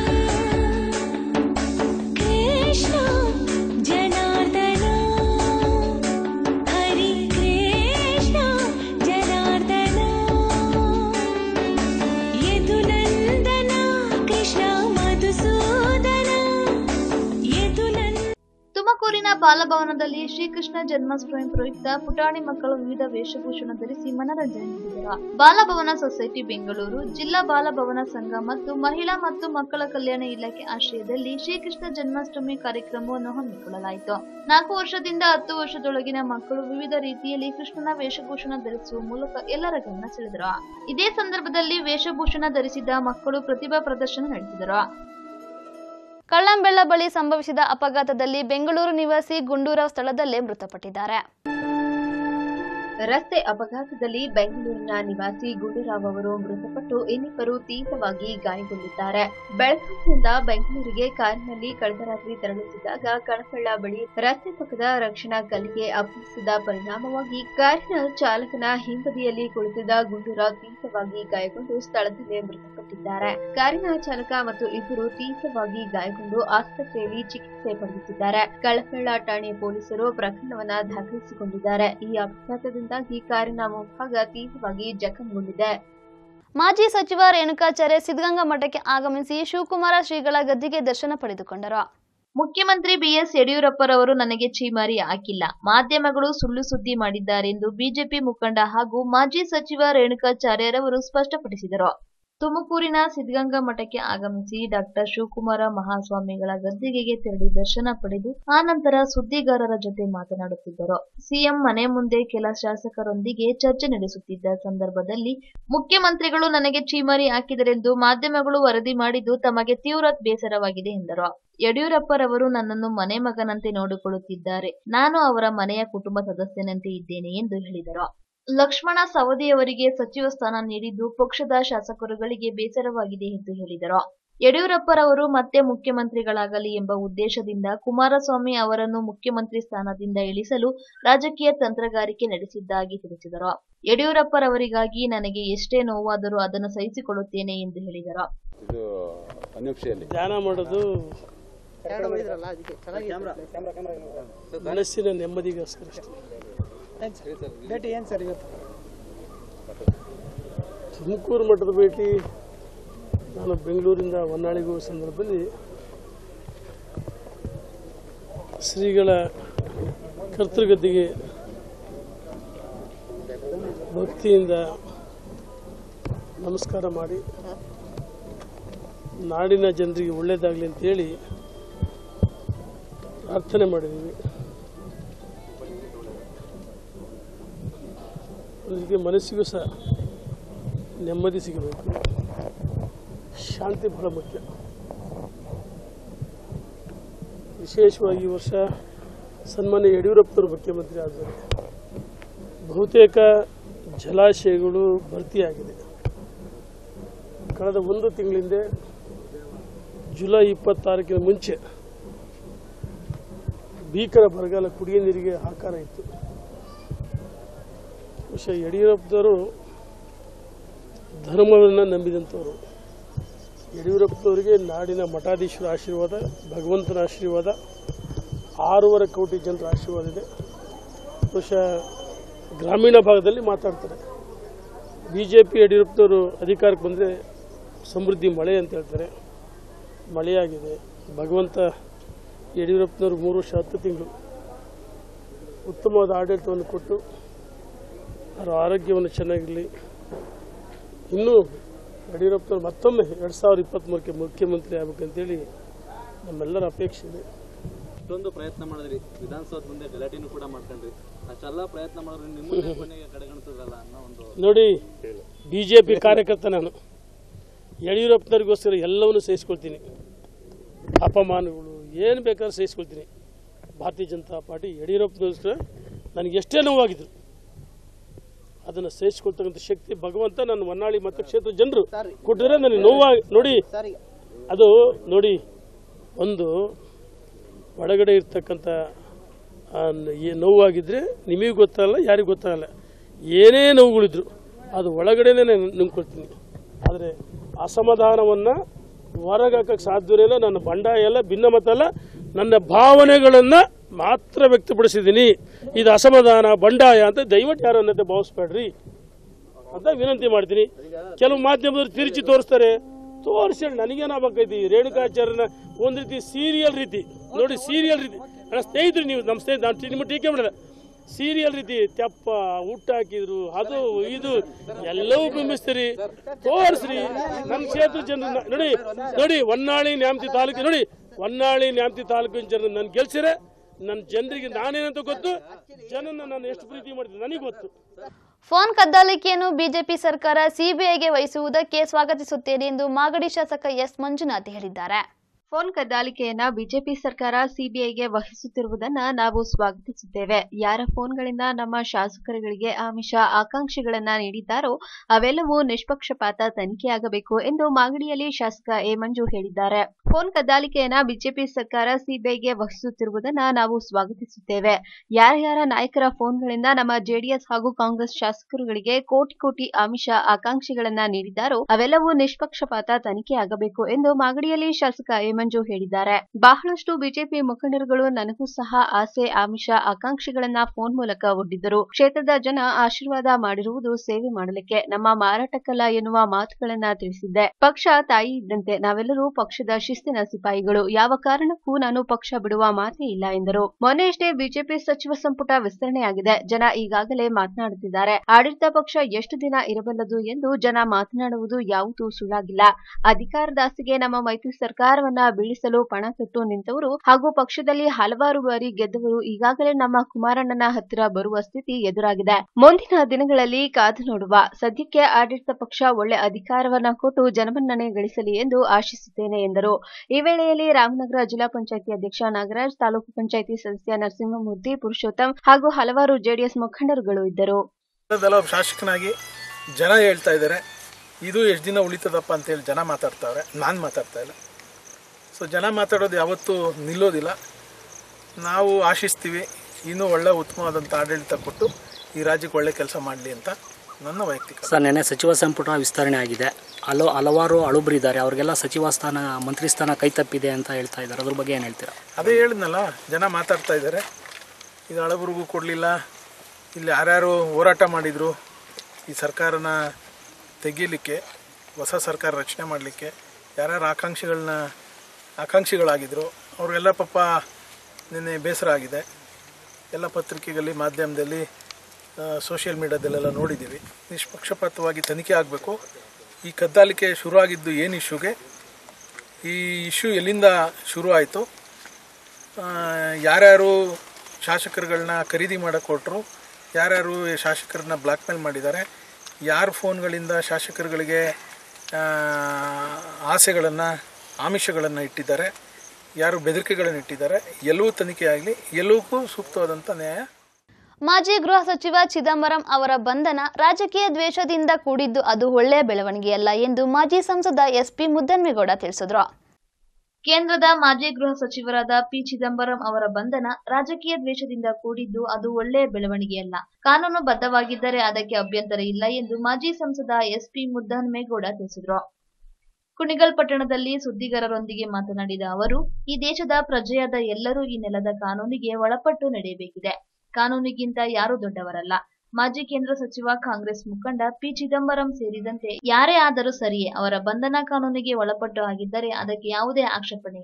कृष्ण जनार्दन हरि कृष्ण जनार्दन यदुनन्दन कृष्ण मधुसूदन यदुनन्दन ತುಮಕೂರಿನ ಬಾಲಭವನದಲ್ಲಿ ಶ್ರೀಕೃಷ್ಣ ಜನ್ಮಾಷ್ಟಮಿ ಪ್ರಯುಕ್ತ ಪುಟಾಣಿ ಮಕ್ಕಳು ವಿವಿಧ ವೇಷಭೂಷಣ ಧರಿಸಿ ಮನರಂಜನೆ ನೀಡಿದರು ಬಾಲಭವನ ಸೊಸೈಟಿ ಬೆಂಗಳೂರು ಜಿಲ್ಲಾ ಬಾಲಭವನ ಸಂಘ ಮತ್ತು ಮಹಿಳಾ ಮತ್ತು ಮಕ್ಕಳ ಕಲ್ಯಾಣ ಇಲಾಖೆ ಆಶ್ರಯದಲ್ಲಿ ಶ್ರೀಕೃಷ್ಣ ಜನ್ಮಾಷ್ಟಮಿ ಕಾರ್ಯಕ್ರಮವನ್ನು ಹಮ್ಮಿಕೊಳ್ಳಲಾಯಿತು ನಾಲ್ಕು ವರ್ಷದಿಂದ ಹತ್ತು ವರ್ಷದೊಳಗಿನ ಮಕ್ಕಳು ವಿವಿಧ ರೀತಿಯಲ್ಲಿ ಕೃಷ್ಣನ ವೇಷಭೂಷಣ ಧರಿಸುವ ಮೂಲಕ ಎಲ್ಲರ ಗಮನ ಸೆಳೆದರು ಇದೇ ಸಂದರ್ಭದಲ್ಲಿ ವೇಷಭೂಷಣ ಧರಿಸಿದ ಮಕ್ಕಳು ಪ್ರತಿಭಾ ಪ್ರದರ್ಶನ ನಡೆಸಿದರು ಕಳ್ಳಂಬೆಳ್ಳ ಬಳಿ ಸಂಭವಿಸಿದ ಅಪಘಾತದಲ್ಲಿ ಬೆಂಗಳೂರು ನಿವಾಸಿ ಗುಂಡೂರಾವ್ ಸ್ಥಳದಲ್ಲೇ ಮೃತಪಟ್ಟಿದ್ದಾರೆ ರಸ್ತೆ ಅಪಘಾತದಲ್ಲಿ ಬೆಂಗಳೂರಿನ ನಿವಾಸಿ ಗುಂಡೂರಾವ್ ಅವರು ಮೃತಪಟ್ಟು ಇನ್ನಿಬ್ಬರು ತೀವ್ರವಾಗಿ ಗಾಯಗೊಂಡಿದ್ದಾರೆ ಬೆಳಗಾವಿಯಿಂದ ಬೆಂಗಳೂರಿಗೆ ಕಾರಿನಲ್ಲಿ ಕಳೆದ ರಾತ್ರಿ ತೆರಳುತ್ತಿದ್ದಾಗ ಕಣಕಳ್ಳ ಬಳಿ ರಸ್ತೆ ಪಕ್ಕದ ರಕ್ಷಣಾ ಕಲ್ಲಿಗೆ ಅಪ್ಪಳಿಸಿದ ಪರಿಣಾಮವಾಗಿ ಕಾರಿನ ಚಾಲಕನ ಹಿಂಬದಿಯಲ್ಲಿ ಕುಳಿತಿದ್ದ ಗುಂಡೂರಾವ್ ತೀವ್ರವಾಗಿ ಗಾಯಗೊಂಡು ಸ್ಥಳದಲ್ಲೇ ಮೃತಪಟ್ಟಿದ್ದಾರೆ ಕಾರಿನ ಚಾಲಕ ಮತ್ತು ಇಬ್ಬರು ತೀವ್ರವಾಗಿ ಗಾಯಗೊಂಡು ಆಸ್ಪತ್ರೆಯಲ್ಲಿ ಚಿಕಿತ್ಸೆ ಪಡೆಯುತ್ತಿದ್ದಾರೆ ಕಳಕಳ್ಳ ಠಾಣೆ ಪೊಲೀಸರು ಪ್ರಕರಣವನ್ನ ದಾಖಲಿಸಿಕೊಂಡಿದ್ದಾರೆ ಈ ಅಪಘಾತದಿಂದಾಗಿ ಕಾರಿನ ಮುಂಭಾಗ ತೀವ್ರವಾಗಿ ಜಖಂಗೊಂಡಿದೆ ಮಾಜಿ ಸಚಿವ ರೇಣುಕಾಚಾರ್ಯ ಸಿದ್ಧಗಂಗಾ ಮಠಕ್ಕೆ ಆಗಮಿಸಿ ಶಿವಕುಮಾರ ಶ್ರೀಗಳ ಗದ್ದಿಗೆ ದರ್ಶನ ಪಡೆದುಕೊಂಡರು ಮುಖ್ಯಮಂತ್ರಿ ಬಿಎಸ್ ಯಡಿಯೂರಪ್ಪರವರು ನನಗೆ ಚೀಮಾರಿ ಹಾಕಿಲ್ಲ ಮಾಧ್ಯಮಗಳು ಸುಳ್ಳು ಸುದ್ದಿ ಮಾಡಿದ್ದಾರೆಂದು ಬಿಜೆಪಿ ಮುಖಂಡ ಹಾಗೂ ಮಾಜಿ ಸಚಿವ ರೇಣುಕಾಚಾರ್ಯರವರು ಸ್ಪಷ್ಟಪಡಿಸಿದರು ತುಮಕೂರಿನ ಸಿದ್ಧಗಂಗಾ ಮಠಕ್ಕೆ ಆಗಮಿಸಿ ಡಾಕ್ಟರ್ ಶಿವಕುಮಾರ ಮಹಾಸ್ವಾಮಿಗಳ ಗದ್ದಿಗೆಗೆ ತೆರಳಿ ದರ್ಶನ ಪಡೆದು ಆನಂತರ ಸುದ್ದಿಗಾರರ ಜೊತೆ ಮಾತನಾಡುತ್ತಿದ್ದರು ಸಿಎಂ ಮನೆ ಮುಂದೆ ಕೆಲ ಶಾಸಕರೊಂದಿಗೆ ಚರ್ಚೆ ನಡೆಸುತ್ತಿದ್ದ ಸಂದರ್ಭದಲ್ಲಿ ಮುಖ್ಯಮಂತ್ರಿಗಳು ನನಗೆ ಚೀಮಾರಿ ಹಾಕಿದರೆಂದು ಮಾಧ್ಯಮಗಳು ವರದಿ ಮಾಡಿದ್ದು ತಮಗೆ ತೀವ್ರ ಬೇಸರವಾಗಿದೆ ಎಂದರು ಯಡಿಯೂರಪ್ಪರವರು ನನ್ನನ್ನು ಮನೆ ಮಗನಂತೆ ನೋಡಿಕೊಳ್ಳುತ್ತಿದ್ದಾರೆ ನಾನು ಅವರ ಮನೆಯ ಕುಟುಂಬ ಸದಸ್ಯನಂತೆ ಇದ್ದೇನೆ ಎಂದು ಹೇಳಿದರು ಲಕ್ಷ್ಮಣ ಸವದಿಯವರಿಗೆ ಸಚಿವ ಸ್ಥಾನ ನೀಡಿದ್ದು ಪಕ್ಷದ ಶಾಸಕರುಗಳಿಗೆ ಬೇಸರವಾಗಿದೆ ಎಂದು ಹೇಳಿದರು ಯಡಿಯೂರಪ್ಪರವರು ಮತ್ತೆ ಮುಖ್ಯಮಂತ್ರಿಗಳಾಗಲಿ ಎಂಬ ಉದ್ದೇಶದಿಂದ ಕುಮಾರಸ್ವಾಮಿ ಅವರನ್ನು ಮುಖ್ಯಮಂತ್ರಿ ಸ್ಥಾನದಿಂದ ಇಳಿಸಲು ರಾಜಕೀಯ ತಂತ್ರಗಾರಿಕೆ ನಡೆಸಿದ್ದಾಗಿ ತಿಳಿಸಿದರು ಯಡಿಯೂರಪ್ಪರವರಿಗಾಗಿ ನನಗೆ ಎಷ್ಟೇ ನೋವಾದರೂ ಅದನ್ನು ಸಹಿಸಿಕೊಳ್ಳುತ್ತೇನೆ ಎಂದು ಹೇಳಿದರು ಧ್ಯಾನ ಮಾಡೋದು ಮನಸ್ಸಿನ ನೆಮ್ಮದಿಗೋಸ್ಕರ ಅಷ್ಟೇ ಭೇಟಿ ಏನು ಸರ್ ಇವತ್ತು ತುಮಕೂರು ಮಠದ ಭೇಟಿ ನಾನು ಬೆಂಗಳೂರಿಂದ ಹೊನ್ನಾಳಿಗೆ ಹೋಗೋ ಸಂದರ್ಭದಲ್ಲಿ ಶ್ರೀಗಳ ಕರ್ತೃಗದ್ದಿಗೆ ಭಕ್ತಿಯಿಂದ ನಮಸ್ಕಾರ ಮಾಡಿ ನಾಡಿನ ಜನರಿಗೆ ಒಳ್ಳೆಯದಾಗಲಿ ಅಂತೇಳಿ ಪ್ರಾರ್ಥನೆ ಮಾಡಿದ್ದೀವಿ ಒಂದು ರೀತಿ ಮನಸ್ಸಿಗೂ ಸಹ ನೆಮ್ಮದಿ ಸಿಗಬೇಕು ಶಾಂತಿ ಬಹಳ ಮುಖ್ಯ ವಿಶೇಷವಾಗಿ ಈ ವರ್ಷ ಸನ್ಮಾನ್ಯ ಯಡಿಯೂರಪ್ಪನವರು ಮುಖ್ಯಮಂತ್ರಿ ಆದರೆ ಬಹುತೇಕ ಜಲಾಶಯಗಳು ಭರ್ತಿಯಾಗಿದೆ ಕಳೆದ ಒಂದು ತಿಂಗಳಿಂದ ಜುಲೈ ಇಪ್ಪತ್ತಾರಕ್ಕಿಂತ ಮುಂಚೆ ಭೀಕರ ಬರಗಾಲ ಕುಡಿಯ ನೀರಿಗೆ ಆಕಾರ ಇತ್ತು ಬಹುಶಃ ಯಡಿಯೂರಪ್ಪನವರು ಧರ್ಮವನ್ನು ನಂಬಿದಂಥವರು ಯಡಿಯೂರಪ್ಪನವರಿಗೆ ನಾಡಿನ ಮಠಾಧೀಶರ ಆಶೀರ್ವಾದ ಭಗವಂತನ ಆಶೀರ್ವಾದ ಆರೂವರೆ ಕೋಟಿ ಜನರ ಆಶೀರ್ವಾದ ಇದೆ ಬಹುಶಃ ಗ್ರಾಮೀಣ ಭಾಗದಲ್ಲಿ ಮಾತಾಡ್ತಾರೆ ಬಿ ಜೆ ಪಿ ಯಡಿಯೂರಪ್ಪನವರು ಅಧಿಕಾರಕ್ಕೆ ಬಂದರೆ ಸಮೃದ್ಧಿ ಮಳೆ ಅಂತ ಹೇಳ್ತಾರೆ ಮಳೆಯಾಗಿದೆ ಭಗವಂತ ಯಡಿಯೂರಪ್ಪನವರು ಮೂರು ವರ್ಷ ಹತ್ತು ತಿಂಗಳು ಉತ್ತಮವಾದ ಆಡಳಿತವನ್ನು ಕೊಟ್ಟು ಅವರ ಆರೋಗ್ಯವನ್ನು ಚೆನ್ನಾಗಿರಲಿ ಇನ್ನೂ ಯಡಿಯೂರಪ್ಪನವ್ರು ಮತ್ತೊಮ್ಮೆ ಎರಡು ಸಾವಿರದ ಇಪ್ಪತ್ತ್ಮೂರಕ್ಕೆ ಮುಖ್ಯಮಂತ್ರಿ ಆಗಬೇಕಂತೇಳಿ ನಮ್ಮೆಲ್ಲರ ಅಪೇಕ್ಷೆ ಇದೆ ಇಷ್ಟೊಂದು ಪ್ರಯತ್ನ ಮಾಡಿದ್ರಿ ವಿಧಾನಸೌಧ ಮುಂದೆ ಗಲಾಟೆನೂ ಕೂಡ ಮಾಡ್ಕೊಂಡ್ರಿ ಅಷ್ಟೆಲ್ಲ ಪ್ರಯತ್ನ ಮಾಡಿದ್ರು ನಿಮ್ಮನ್ನೇ ಕೊನೆಗೆ ಕಡೆಗಣಿಸಿದ್ರಲ್ಲ ಅನ್ನೋ ಒಂದು ನೋಡಿ ಬಿ ಜೆ ಪಿ ಕಾರ್ಯಕರ್ತ ನಾನು ಯಡಿಯೂರಪ್ಪನವ್ರಿಗೋಸ್ಕರ ಎಲ್ಲವನ್ನೂ ಸಹಿಸ್ಕೊಳ್ತೀನಿ ಅಪಮಾನಗಳು ಏನು ಬೇಕಾದ್ರೂ ಸಹಿಸ್ಕೊಳ್ತೀನಿ ಭಾರತೀಯ ಜನತಾ ಪಾರ್ಟಿ ಯಡಿಯೂರಪ್ಪನಗೋಸ್ಕರ ನನಗೆ ಎಷ್ಟೇ ನೋವಾಗಿದ್ರು ಅದನ್ನು ಸಹಿಸ್ಕೊಳ್ತಕ್ಕಂಥ ಶಕ್ತಿ ಭಗವಂತ ನನ್ನ ಹೊನ್ನಾಳಿ ಮತಕ್ಷೇತ್ರ ಜನರು ಕೊಟ್ಟಿದ್ರೆ ನನಗೆ ನೋವಾಗಿ ನೋಡಿ ಅದು ನೋಡಿ ಒಂದು ಒಳಗಡೆ ಇರ್ತಕ್ಕಂಥ ಆ ನ- ಏ- ನೋವಾಗಿದ್ರೆ ನಿಮಗೆ ಗೊತ್ತಾಗಲ್ಲ ಯಾರಿಗೂ ಗೊತ್ತಾಗಲ್ಲ ಏನೇ ನೋವುಗಳಿದ್ರು ಅದು ಒಳಗಡೆನೇ ನಾನು ನುಂಗ್ಕೊಳ್ತೀನಿ ಆದರೆ ಅಸಮಾಧಾನವನ್ನು ಹೊರಗೆ ಹಾಕಕ್ಕೆ ಸಾಧ್ಯವೇ ಇಲ್ಲ ನನ್ನ ಬಂಡಾಯ ಎಲ್ಲ ಭಿನ್ನಮತ ಅಲ್ಲ ನನ್ನ ಭಾವನೆಗಳನ್ನು ಮಾತ್ರ ವ್ಯಕ್ತಪಡಿಸಿದ್ದೀನಿ ಇದು ಅಸಮಾಧಾನ ಬಂಡಾಯ ಅಂತ ದಯವಿಟ್ಟು ಯಾರು ಅನ್ನತ್ತೆ ಭಾವಿಸ್ಬೇಡ್ರಿ ಅಂತ ವಿನಂತಿ ಮಾಡ್ತೀನಿ ಕೆಲವು ಮಾಧ್ಯಮದವರು ತಿರುಚಿ ತೋರಿಸ್ತಾರೆ ತೋರಿಸಿ ನನಗೇನಾಗಬೇಕೈತಿ ರೇಣುಕಾಚಾರ್ಯನ ಒಂದ್ ರೀತಿ ಸೀರಿಯಲ್ ರೀತಿ ನೋಡಿ ಸೀರಿಯಲ್ ರೀತಿ ನನ್ನ ಸ್ನೇಹಿತರು ನೀವು ನಮ್ಮ ಸ್ನೇಹಿತ ನಾನು ನಿಮ್ಮ ಟೀಕೆ ಮಾಡಿದೆ ಸೀರಿಯಲ್ ರೀತಿ ತೆಪ್ಪ ಊಟ ಹಾಕಿದ್ರು ಅದು ಇದು ಎಲ್ಲವೂ ಬಿಂಬಿಸ್ತೀರಿ ತೋರಿಸ್ರಿ ನಮ್ಮ ಕ್ಷೇತ್ರ ಜನರನ್ನ ನೋಡಿ ನೋಡಿ ಹೊನ್ನಾಳಿ ನ್ಯಾಮತಿ ತಾಲೂಕು ನೋಡಿ ಹೊನ್ನಾಳಿ ನ್ಯಾಮತಿ ತಾಲೂಕಿನ ಜನರನ್ನ ನಾನು ಗೆಲ್ಸಿರೆ ನನ್ನ ಜನರಿಗೆ ನಾನೇನಂತ ಗೊತ್ತು ಜನನ ನಾನು ಎಷ್ಟು ಪ್ರೀತಿ ಮಾಡ್ತೀನಿ ನನಗೆ ಗೊತ್ತು ಫೋನ್ ಕದ್ದಾಲಿಕೆಯನ್ನು ಬಿಜೆಪಿ ಸರ್ಕಾರ ಸಿಬಿಐಗೆ ವಹಿಸುವುದಕ್ಕೆ ಸ್ವಾಗತಿಸುತ್ತೇನೆ ಎಂದು ಮಾಗಡಿ ಶಾಸಕ ಎಸ್ ಮಂಜುನಾಥ್ ಹೇಳಿದ್ದಾರೆ ಫೋನ್ ಕದ್ದಾಲಿಕೆಯನ್ನ ಬಿಜೆಪಿ ಸರ್ಕಾರ ಸಿಬಿಐಗೆ ವಹಿಸುತ್ತಿರುವುದನ್ನ ನಾವು ಸ್ವಾಗತಿಸುತ್ತೇವೆ ಯಾರ ಫೋನ್ಗಳಿಂದ ನಮ್ಮ ಶಾಸಕರುಗಳಿಗೆ ಆಮಿಷ ಆಕಾಂಕ್ಷೆಗಳನ್ನ ನೀಡಿದ್ದಾರೋ ಅವೆಲ್ಲವೂ ನಿಷ್ಪಕ್ಷಪಾತ ತನಿಖೆಯಾಗಬೇಕು ಎಂದು ಮಾಗಡಿಯಲ್ಲಿ ಶಾಸಕ ಎ ಮಂಜು ಹೇಳಿದ್ದಾರೆ ಫೋನ್ ಕದ್ದಾಲಿಕೆಯನ್ನ ಬಿಜೆಪಿ ಸರ್ಕಾರ ಸಿಬಿಐಗೆ ವಹಿಸುತ್ತಿರುವುದನ್ನ ನಾವು ಸ್ವಾಗತಿಸುತ್ತೇವೆ ಯಾರ ಯಾರ ನಾಯಕರ ಫೋನ್ಗಳಿಂದ ನಮ್ಮ ಜೆಡಿಎಸ್ ಹಾಗೂ ಕಾಂಗ್ರೆಸ್ ಶಾಸಕರುಗಳಿಗೆ ಕೋಟಿ ಕೋಟಿ ಆಮಿಷ ಆಕಾಂಕ್ಷೆಗಳನ್ನ ನೀಡಿದ್ದಾರೋ ಅವೆಲ್ಲವೂ ನಿಷ್ಪಕ್ಷಪಾತ ತನಿಖೆಯಾಗಬೇಕು ಎಂದು ಮಾಗಡಿಯಲ್ಲಿ ಶಾಸಕ ಎ ಮಂಜು ಹೇಳಿದ್ದಾರೆ ಬಹಳಷ್ಟು ಬಿಜೆಪಿ ಮುಖಂಡರುಗಳು ನನಗೂ ಸಹ ಆಸೆ ಆಮಿಷ ಆಕಾಂಕ್ಷೆಗಳನ್ನ ಫೋನ್ ಮೂಲಕ ಒಡ್ಡಿದ್ದರು ಕ್ಷೇತ್ರದ ಜನ ಆಶೀರ್ವಾದ ಮಾಡಿರುವುದು ಸೇವೆ ಮಾಡಲಿಕ್ಕೆ ನಮ್ಮ ಮಾರಾಟಕ್ಕಲ್ಲ ಎನ್ನುವ ಮಾತುಗಳನ್ನ ತಿಳಿಸಿದ್ದೆ ಪಕ್ಷ ತಾಯಿ ಇದ್ದಂತೆ ನಾವೆಲ್ಲರೂ ಪಕ್ಷದ ಶಿಸ್ತಿನ ಸಿಪಾಯಿಗಳು ಯಾವ ಕಾರಣಕ್ಕೂ ನಾನು ಪಕ್ಷ ಬಿಡುವ ಮಾತೇ ಇಲ್ಲ ಎಂದರು ಮೊನ್ನೆಯಷ್ಟೇ ಬಿಜೆಪಿ ಸಚಿವ ಸಂಪುಟ ವಿಸ್ತರಣೆಯಾಗಿದೆ ಜನ ಈಗಾಗಲೇ ಮಾತನಾಡುತ್ತಿದ್ದಾರೆ ಆಡಳಿತ ಪಕ್ಷ ಎಷ್ಟು ದಿನ ಇರಬಲ್ಲದು ಎಂದು ಜನ ಮಾತನಾಡುವುದು ಯಾವುದೂ ಸುಳ್ಳಾಗಿಲ್ಲ ಅಧಿಕಾರದಾಸೆಗೆ ನಮ್ಮ ಮೈತ್ರಿ ಸರ್ಕಾರವನ್ನ ಬೀಳಿಸಲು ಪಣ ತೊಟ್ಟು ನಿಂತವರು ಹಾಗೂ ಪಕ್ಷದಲ್ಲಿ ಹಲವಾರು ಬಾರಿ ಗೆದ್ದವರು ಈಗಾಗಲೇ ನಮ್ಮ ಕುಮಾರಣ್ಣನ ಹತ್ತಿರ ಬರುವ ಸ್ಥಿತಿ ಎದುರಾಗಿದೆ ಮುಂದಿನ ದಿನಗಳಲ್ಲಿ ಕಾದು ನೋಡುವ ಸದ್ಯಕ್ಕೆ ಆಡಳಿತ ಪಕ್ಷ ಒಳ್ಳೆ ಅಧಿಕಾರವನ್ನ ಕೊಟ್ಟು ಜನಮನ್ನಣೆ ಗಳಿಸಲಿ ಎಂದು ಆಶಿಸುತ್ತೇನೆ ಎಂದರು ಈ ವೇಳೆಯಲ್ಲಿ ರಾಮನಗರ ಜಿಲ್ಲಾ ಪಂಚಾಯಿತಿ ಅಧ್ಯಕ್ಷ ನಾಗರಾಜ್ ತಾಲೂಕು ಪಂಚಾಯಿತಿ ಸದಸ್ಯ ನರಸಿಂಹಮೂರ್ತಿ ಪುರುಷೋತ್ತಮ್ ಹಾಗೂ ಹಲವಾರು ಜೆಡಿಎಸ್ ಮುಖಂಡರುಗಳು ಇದ್ದರು ಅದೆಲ್ಲ ಒಬ್ಬ ಶಾಸಕನಾಗಿ ಜನ ಹೇಳ್ತಾ ಇದ್ದಾರೆ ಇದು ಎಷ್ಟು ದಿನ ಉಳಿತದಪ್ಪ ಅಂತೇಳಿ ಜನ ಮಾತಾಡ್ತಾವ್ರೆ ನಾನು ಮಾತಾಡ್ತಾ ಇಲ್ಲ ಸೊ ಜನ ಮಾತಾಡೋದು ಯಾವತ್ತೂ ನಿಲ್ಲೋದಿಲ್ಲ ನಾವು ಆಶಿಸ್ತೀವಿ ಇನ್ನೂ ಒಳ್ಳೆ ಉತ್ತಮವಾದಂಥ ಆಡಳಿತ ಕೊಟ್ಟು ಈ ರಾಜ್ಯಕ್ಕೆ ಒಳ್ಳೆ ಕೆಲಸ ಮಾಡಲಿ ಅಂತ ನನ್ನ ವೈಯಕ್ತಿಕ ಸರ್ ನೆನ್ನೆ ಸಚಿವ ಸಂಪುಟ ವಿಸ್ತರಣೆ ಆಗಿದೆ ಹಲೋ ಹಲವಾರು ಅಳುಬ್ರಿದ್ದಾರೆ ಅವ್ರಿಗೆಲ್ಲ ಸಚಿವ ಸ್ಥಾನ ಮಂತ್ರಿ ಸ್ಥಾನ ಕೈ ತಪ್ಪಿದೆ ಅಂತ ಹೇಳ್ತಾ ಇದ್ದಾರೆ ಅದ್ರ ಬಗ್ಗೆ ಏನು ಹೇಳ್ತೀರಾ ಅದೇ ಹೇಳಿದ್ನಲ್ಲ ಜನ ಮಾತಾಡ್ತಾ ಇದ್ದಾರೆ ಇದು ಹಳಬರಿಗೂ ಕೊಡಲಿಲ್ಲ ಇಲ್ಲಿ ಯಾರ್ಯಾರು ಹೋರಾಟ ಮಾಡಿದರು ಈ ಸರ್ಕಾರನ ತೆಗೀಲಿಕ್ಕೆ ಹೊಸ ಸರ್ಕಾರ ರಚನೆ ಮಾಡಲಿಕ್ಕೆ ಯಾರ್ಯಾರು ಆಕಾಂಕ್ಷಿಗಳನ್ನ ಆಕಾಂಕ್ಷಿಗಳಾಗಿದ್ದರು ಅವ್ರಿಗೆಲ್ಲ ಪಾಪ ನಿನ್ನೆ ಬೇಸರ ಆಗಿದೆ ಎಲ್ಲ ಪತ್ರಿಕೆಗಳಲ್ಲಿ ಮಾಧ್ಯಮದಲ್ಲಿ ಸೋಷಿಯಲ್ ಮೀಡಿಯಾದಲ್ಲೆಲ್ಲ ನೋಡಿದ್ದೀವಿ ನಿಷ್ಪಕ್ಷಪಾತವಾಗಿ ತನಿಖೆ ಆಗಬೇಕು ಈ ಕದ್ದಾಲಿಕೆ ಶುರು ಆಗಿದ್ದು ಏನು ಇಶ್ಯೂಗೆ ಈ ಇಶ್ಯೂ ಎಲ್ಲಿಂದ ಶುರು ಆಯಿತು ಯಾರ್ಯಾರು ಶಾಸಕರುಗಳನ್ನ ಖರೀದಿ ಮಾಡಕ್ಕೆ ಕೊಟ್ಟರು ಯಾರ್ಯಾರು ಈ ಶಾಸಕರನ್ನ ಬ್ಲ್ಯಾಕ್ ಮೇಲ್ ಮಾಡಿದ್ದಾರೆ ಯಾರ ಫೋನ್ಗಳಿಂದ ಶಾಸಕರುಗಳಿಗೆ ಆಸೆಗಳನ್ನು ಆಮಿಷಗಳನ್ನು ಇಟ್ಟಿದ್ದಾರೆ ಯಾರು ಬೆದರಿಕೆಗಳನ್ನು ಇಟ್ಟಿದ್ದಾರೆ ಎಲ್ಲವೂ ತನಿಖೆ ಆಗಲಿ ಎಲ್ಲವಕ್ಕೂ ಸೂಕ್ತವಾದಂಥ ನ್ಯಾಯ ಮಾಜಿ ಗೃಹ ಸಚಿವ ಚಿದಂಬರಂ ಅವರ ಬಂಧನ ರಾಜಕೀಯ ದ್ವೇಷದಿಂದ ಕೂಡಿದ್ದು ಅದು ಒಳ್ಳೆಯ ಬೆಳವಣಿಗೆಯಲ್ಲ ಎಂದು ಮಾಜಿ ಸಂಸದ ಎಸ್ಪಿ ಮುದ್ದನ್ಮೇಗೌಡ ತಿಳಿಸಿದ್ರು ಕೇಂದ್ರದ ಮಾಜಿ ಗೃಹ ಸಚಿವರಾದ ಪಿ ಚಿದಂಬರಂ ಅವರ ಬಂಧನ ರಾಜಕೀಯ ದ್ವೇಷದಿಂದ ಕೂಡಿದ್ದು ಅದು ಒಳ್ಳೆಯ ಬೆಳವಣಿಗೆಯಲ್ಲ ಕಾನೂನು ಬದ್ಧವಾಗಿದ್ದರೆ ಅದಕ್ಕೆ ಅಭ್ಯಂತರ ಇಲ್ಲ ಎಂದು ಮಾಜಿ ಸಂಸದ ಎಸ್ಪಿ ಮುದ್ದನ್ಮೇಗೌಡ ತಿಳಿಸಿದ್ರು ಕುಣಿಗಲ್ ಪಟ್ಟಣದಲ್ಲಿ ಸುದ್ದಿಗಾರರೊಂದಿಗೆ ಮಾತನಾಡಿದ ಅವರು ಈ ದೇಶದ ಪ್ರಜೆಯಾದ ಎಲ್ಲರೂ ಈ ನೆಲದ ಕಾನೂನಿಗೆ ಒಳಪಟ್ಟು ನಡೆಯಬೇಕಿದೆ ಕಾನೂನಿಗಿಂತ ಯಾರೂ ದೊಡ್ಡವರಲ್ಲ ಮಾಜಿ ಕೇಂದ್ರ ಸಚಿವ ಕಾಂಗ್ರೆಸ್ ಮುಖಂಡ ಪಿ ಚಿದಂಬರಂ ಸೇರಿದಂತೆ ಯಾರೇ ಆದರೂ ಸರಿಯೇ ಅವರ ಬಂಧನ ಕಾನೂನಿಗೆ ಒಳಪಟ್ಟು ಆಗಿದ್ದರೆ ಅದಕ್ಕೆ ಯಾವುದೇ ಆಕ್ಷೇಪಣೆ ಇಲ್ಲ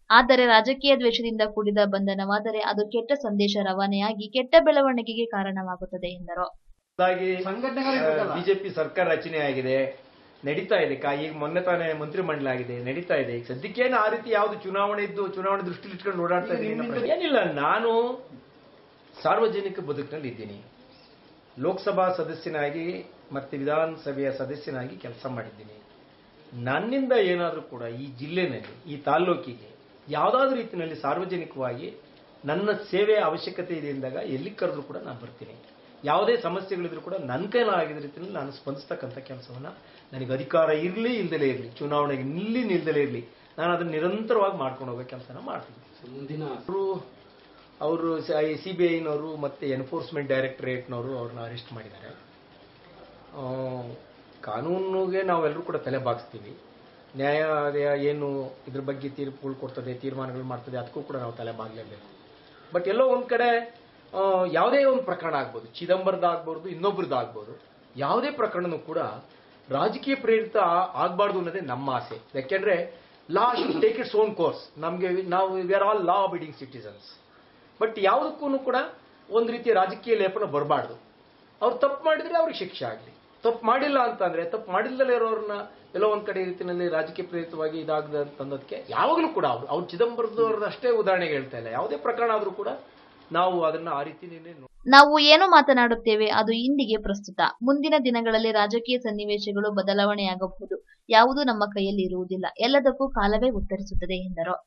ಆದರೆ ರಾಜಕೀಯ ದ್ವೇಷದಿಂದ ಕೂಡಿದ ಬಂಧನವಾದರೆ ಅದು ಕೆಟ್ಟ ಸಂದೇಶ ರವಾನೆಯಾಗಿ ಕೆಟ್ಟ ಬೆಳವಣಿಗೆಗೆ ಕಾರಣವಾಗುತ್ತದೆ ಎಂದರು ಹಾಗಾಗಿ ಬಿಜೆಪಿ ಸರ್ಕಾರ ರಚನೆ ಆಗಿದೆ ನಡೀತಾ ಇದೆ ಕಾ ಈಗ ಮೊನ್ನೆ ತಾನೇ ಮಂತ್ರಿಮಂಡಲ ಆಗಿದೆ ನಡೀತಾ ಇದೆ ಈಗ ಸದ್ಯಕ್ಕೇನು ಆ ರೀತಿ ಯಾವ್ದು ಚುನಾವಣೆ ಇದ್ದು ಚುನಾವಣೆ ದೃಷ್ಟಿಲಿ ಇಟ್ಕೊಂಡು ಓಡಾಡ್ತಾ ಇದ್ದೀನಿ ಏನಿಲ್ಲ ನಾನು ಸಾರ್ವಜನಿಕ ಬದುಕಿನಲ್ಲಿ ಇದ್ದೀನಿ ಲೋಕಸಭಾ ಸದಸ್ಯನಾಗಿ ಮತ್ತೆ ವಿಧಾನಸಭೆಯ ಸದಸ್ಯನಾಗಿ ಕೆಲಸ ಮಾಡಿದ್ದೀನಿ ನನ್ನಿಂದ ಏನಾದರೂ ಕೂಡ ಈ ಜಿಲ್ಲೆನಲ್ಲಿ ಈ ತಾಲ್ಲೂಕಿಗೆ ಯಾವುದಾದ್ರೂ ರೀತಿಯಲ್ಲಿ ಸಾರ್ವಜನಿಕವಾಗಿ ನನ್ನ ಸೇವೆಯ ಅವಶ್ಯಕತೆ ಇದೆ ಎಂದಾಗ ಎಲ್ಲಿ ಕರೆದ್ರೂ ಕೂಡ ನಾನು ಬರ್ತೀನಿ ಯಾವುದೇ ಸಮಸ್ಯೆಗಳಿದ್ರು ಕೂಡ ನನ್ನ ಕೈಲಾಗಿದ್ದ ರೀತಿಯಲ್ಲಿ ನಾನು ಸ್ಪಂದಿಸ್ತಕ್ಕಂಥ ಕೆಲಸವನ್ನ ನನಗೆ ಅಧಿಕಾರ ಇರಲಿ ಇಲ್ದಲೇ ಇರಲಿ ಚುನಾವಣೆಗೆ ನಿಲ್ಲಿ ನಿಲ್ದಲೇ ಇರಲಿ ನಾನು ಅದನ್ನು ನಿರಂತರವಾಗಿ ಮಾಡ್ಕೊಂಡು ಹೋಗೋ ಕೆಲಸನ ಮಾಡ್ತೀನಿ ಮುಂದಿನ ಅವರು ಅವರು ಸಿ ಬಿ ಐನವರು ಮತ್ತೆ ಎನ್ಫೋರ್ಸ್ಮೆಂಟ್ ಡೈರೆಕ್ಟರೇಟ್ನವರು ಅವ್ರನ್ನ ಅರೆಸ್ಟ್ ಮಾಡಿದ್ದಾರೆ ಆ, ಕಾನೂನಿಗೆ ನಾವೆಲ್ಲರೂ ಕೂಡ ತಲೆ ಬಾಗಿಸ್ತೀವಿ ನ್ಯಾಯಾಲಯ ಏನು ಇದ್ರ ಬಗ್ಗೆ ತೀರ್ಪುಗಳು ಕೊಡ್ತದೆ ತೀರ್ಮಾನಗಳು ಮಾಡ್ತದೆ ಅದಕ್ಕೂ ಕೂಡ ನಾವು ತಲೆ ಬಾಗಲೇಬೇಕು ಬಟ್ ಎಲ್ಲೋ ಒಂದ್ ಕಡೆ ಆ, ಯಾವುದೇ ಒಂದು ಪ್ರಕರಣ ಆಗ್ಬೋದು ಚಿದಂಬರದ ಆಗ್ಬೋದು ಇನ್ನೊಬ್ರದ್ದು ಆಗ್ಬೋದು ಯಾವುದೇ ಪ್ರಕರಣನೂ ಕೂಡ ರಾಜಕೀಯ ಪ್ರೇರಿತ ಆಗಬಾರ್ದು ಅನ್ನೋದೇ ನಮ್ಮ ಆಸೆ ಯಾಕೆಂದ್ರೆ law should take its own course ನಮಗೆ ನಾವು we are all law abiding citizens but ಯಾವುದಕ್ಕೂ ಕೂಡ ಒಂದು ರೀತಿಯ ರಾಜಕೀಯ ಲೇಪನ ಬರಬಾರ್ದು ಅವ್ರು ತಪ್ಪು ಮಾಡಿದ್ರೆ ಅವ್ರಿಗೆ ಶಿಕ್ಷೆ ಆಗಲಿ ತಪ್ಪು ಮಾಡಿಲ್ಲ ಅಂತಂದ್ರೆ ತಪ್ಪು ಮಾಡಿಲ್ಲದೆ ಇರೋರನ್ನ ಎಲ್ಲೋ ಒಂದ್ ಕಡೆ ರೀತಿಯಲ್ಲಿ ರಾಜಕೀಯ ಪ್ರೇರಿತವಾಗಿ ಇದಾಗದ ಅಂತಂದದಕ್ಕೆ ಯಾವಾಗಲೂ ಕೂಡ ಅವ್ರು ಅವ್ರು ಚಿದಂಬರದವ್ರದ್ದು ಅಷ್ಟೇ ಉದಾಹರಣೆಗೆ ಹೇಳ್ತಾ ಇಲ್ಲ ಯಾವುದೇ ಪ್ರಕರಣ ಆದ್ರೂ ಕೂಡ ನಾವು ಅದನ್ನ ಆ ರೀತಿ ನಾವು ಏನು ಮಾತನಾಡುತ್ತೇವೆ ಅದು ಇಂದಿಗೆ ಪ್ರಸ್ತುತ ಮುಂದಿನ ದಿನಗಳಲ್ಲಿ ರಾಜಕೀಯ ಸನ್ನಿವೇಶಗಳು ಬದಲಾವಣೆಯಾಗಬಹುದು ಯಾವುದೂ ನಮ್ಮ ಕೈಯಲ್ಲಿ ಇರುವುದಿಲ್ಲ ಎಲ್ಲದಕ್ಕೂ ಕಾಲವೇ ಉತ್ತರಿಸುತ್ತದೆ ಎಂದರು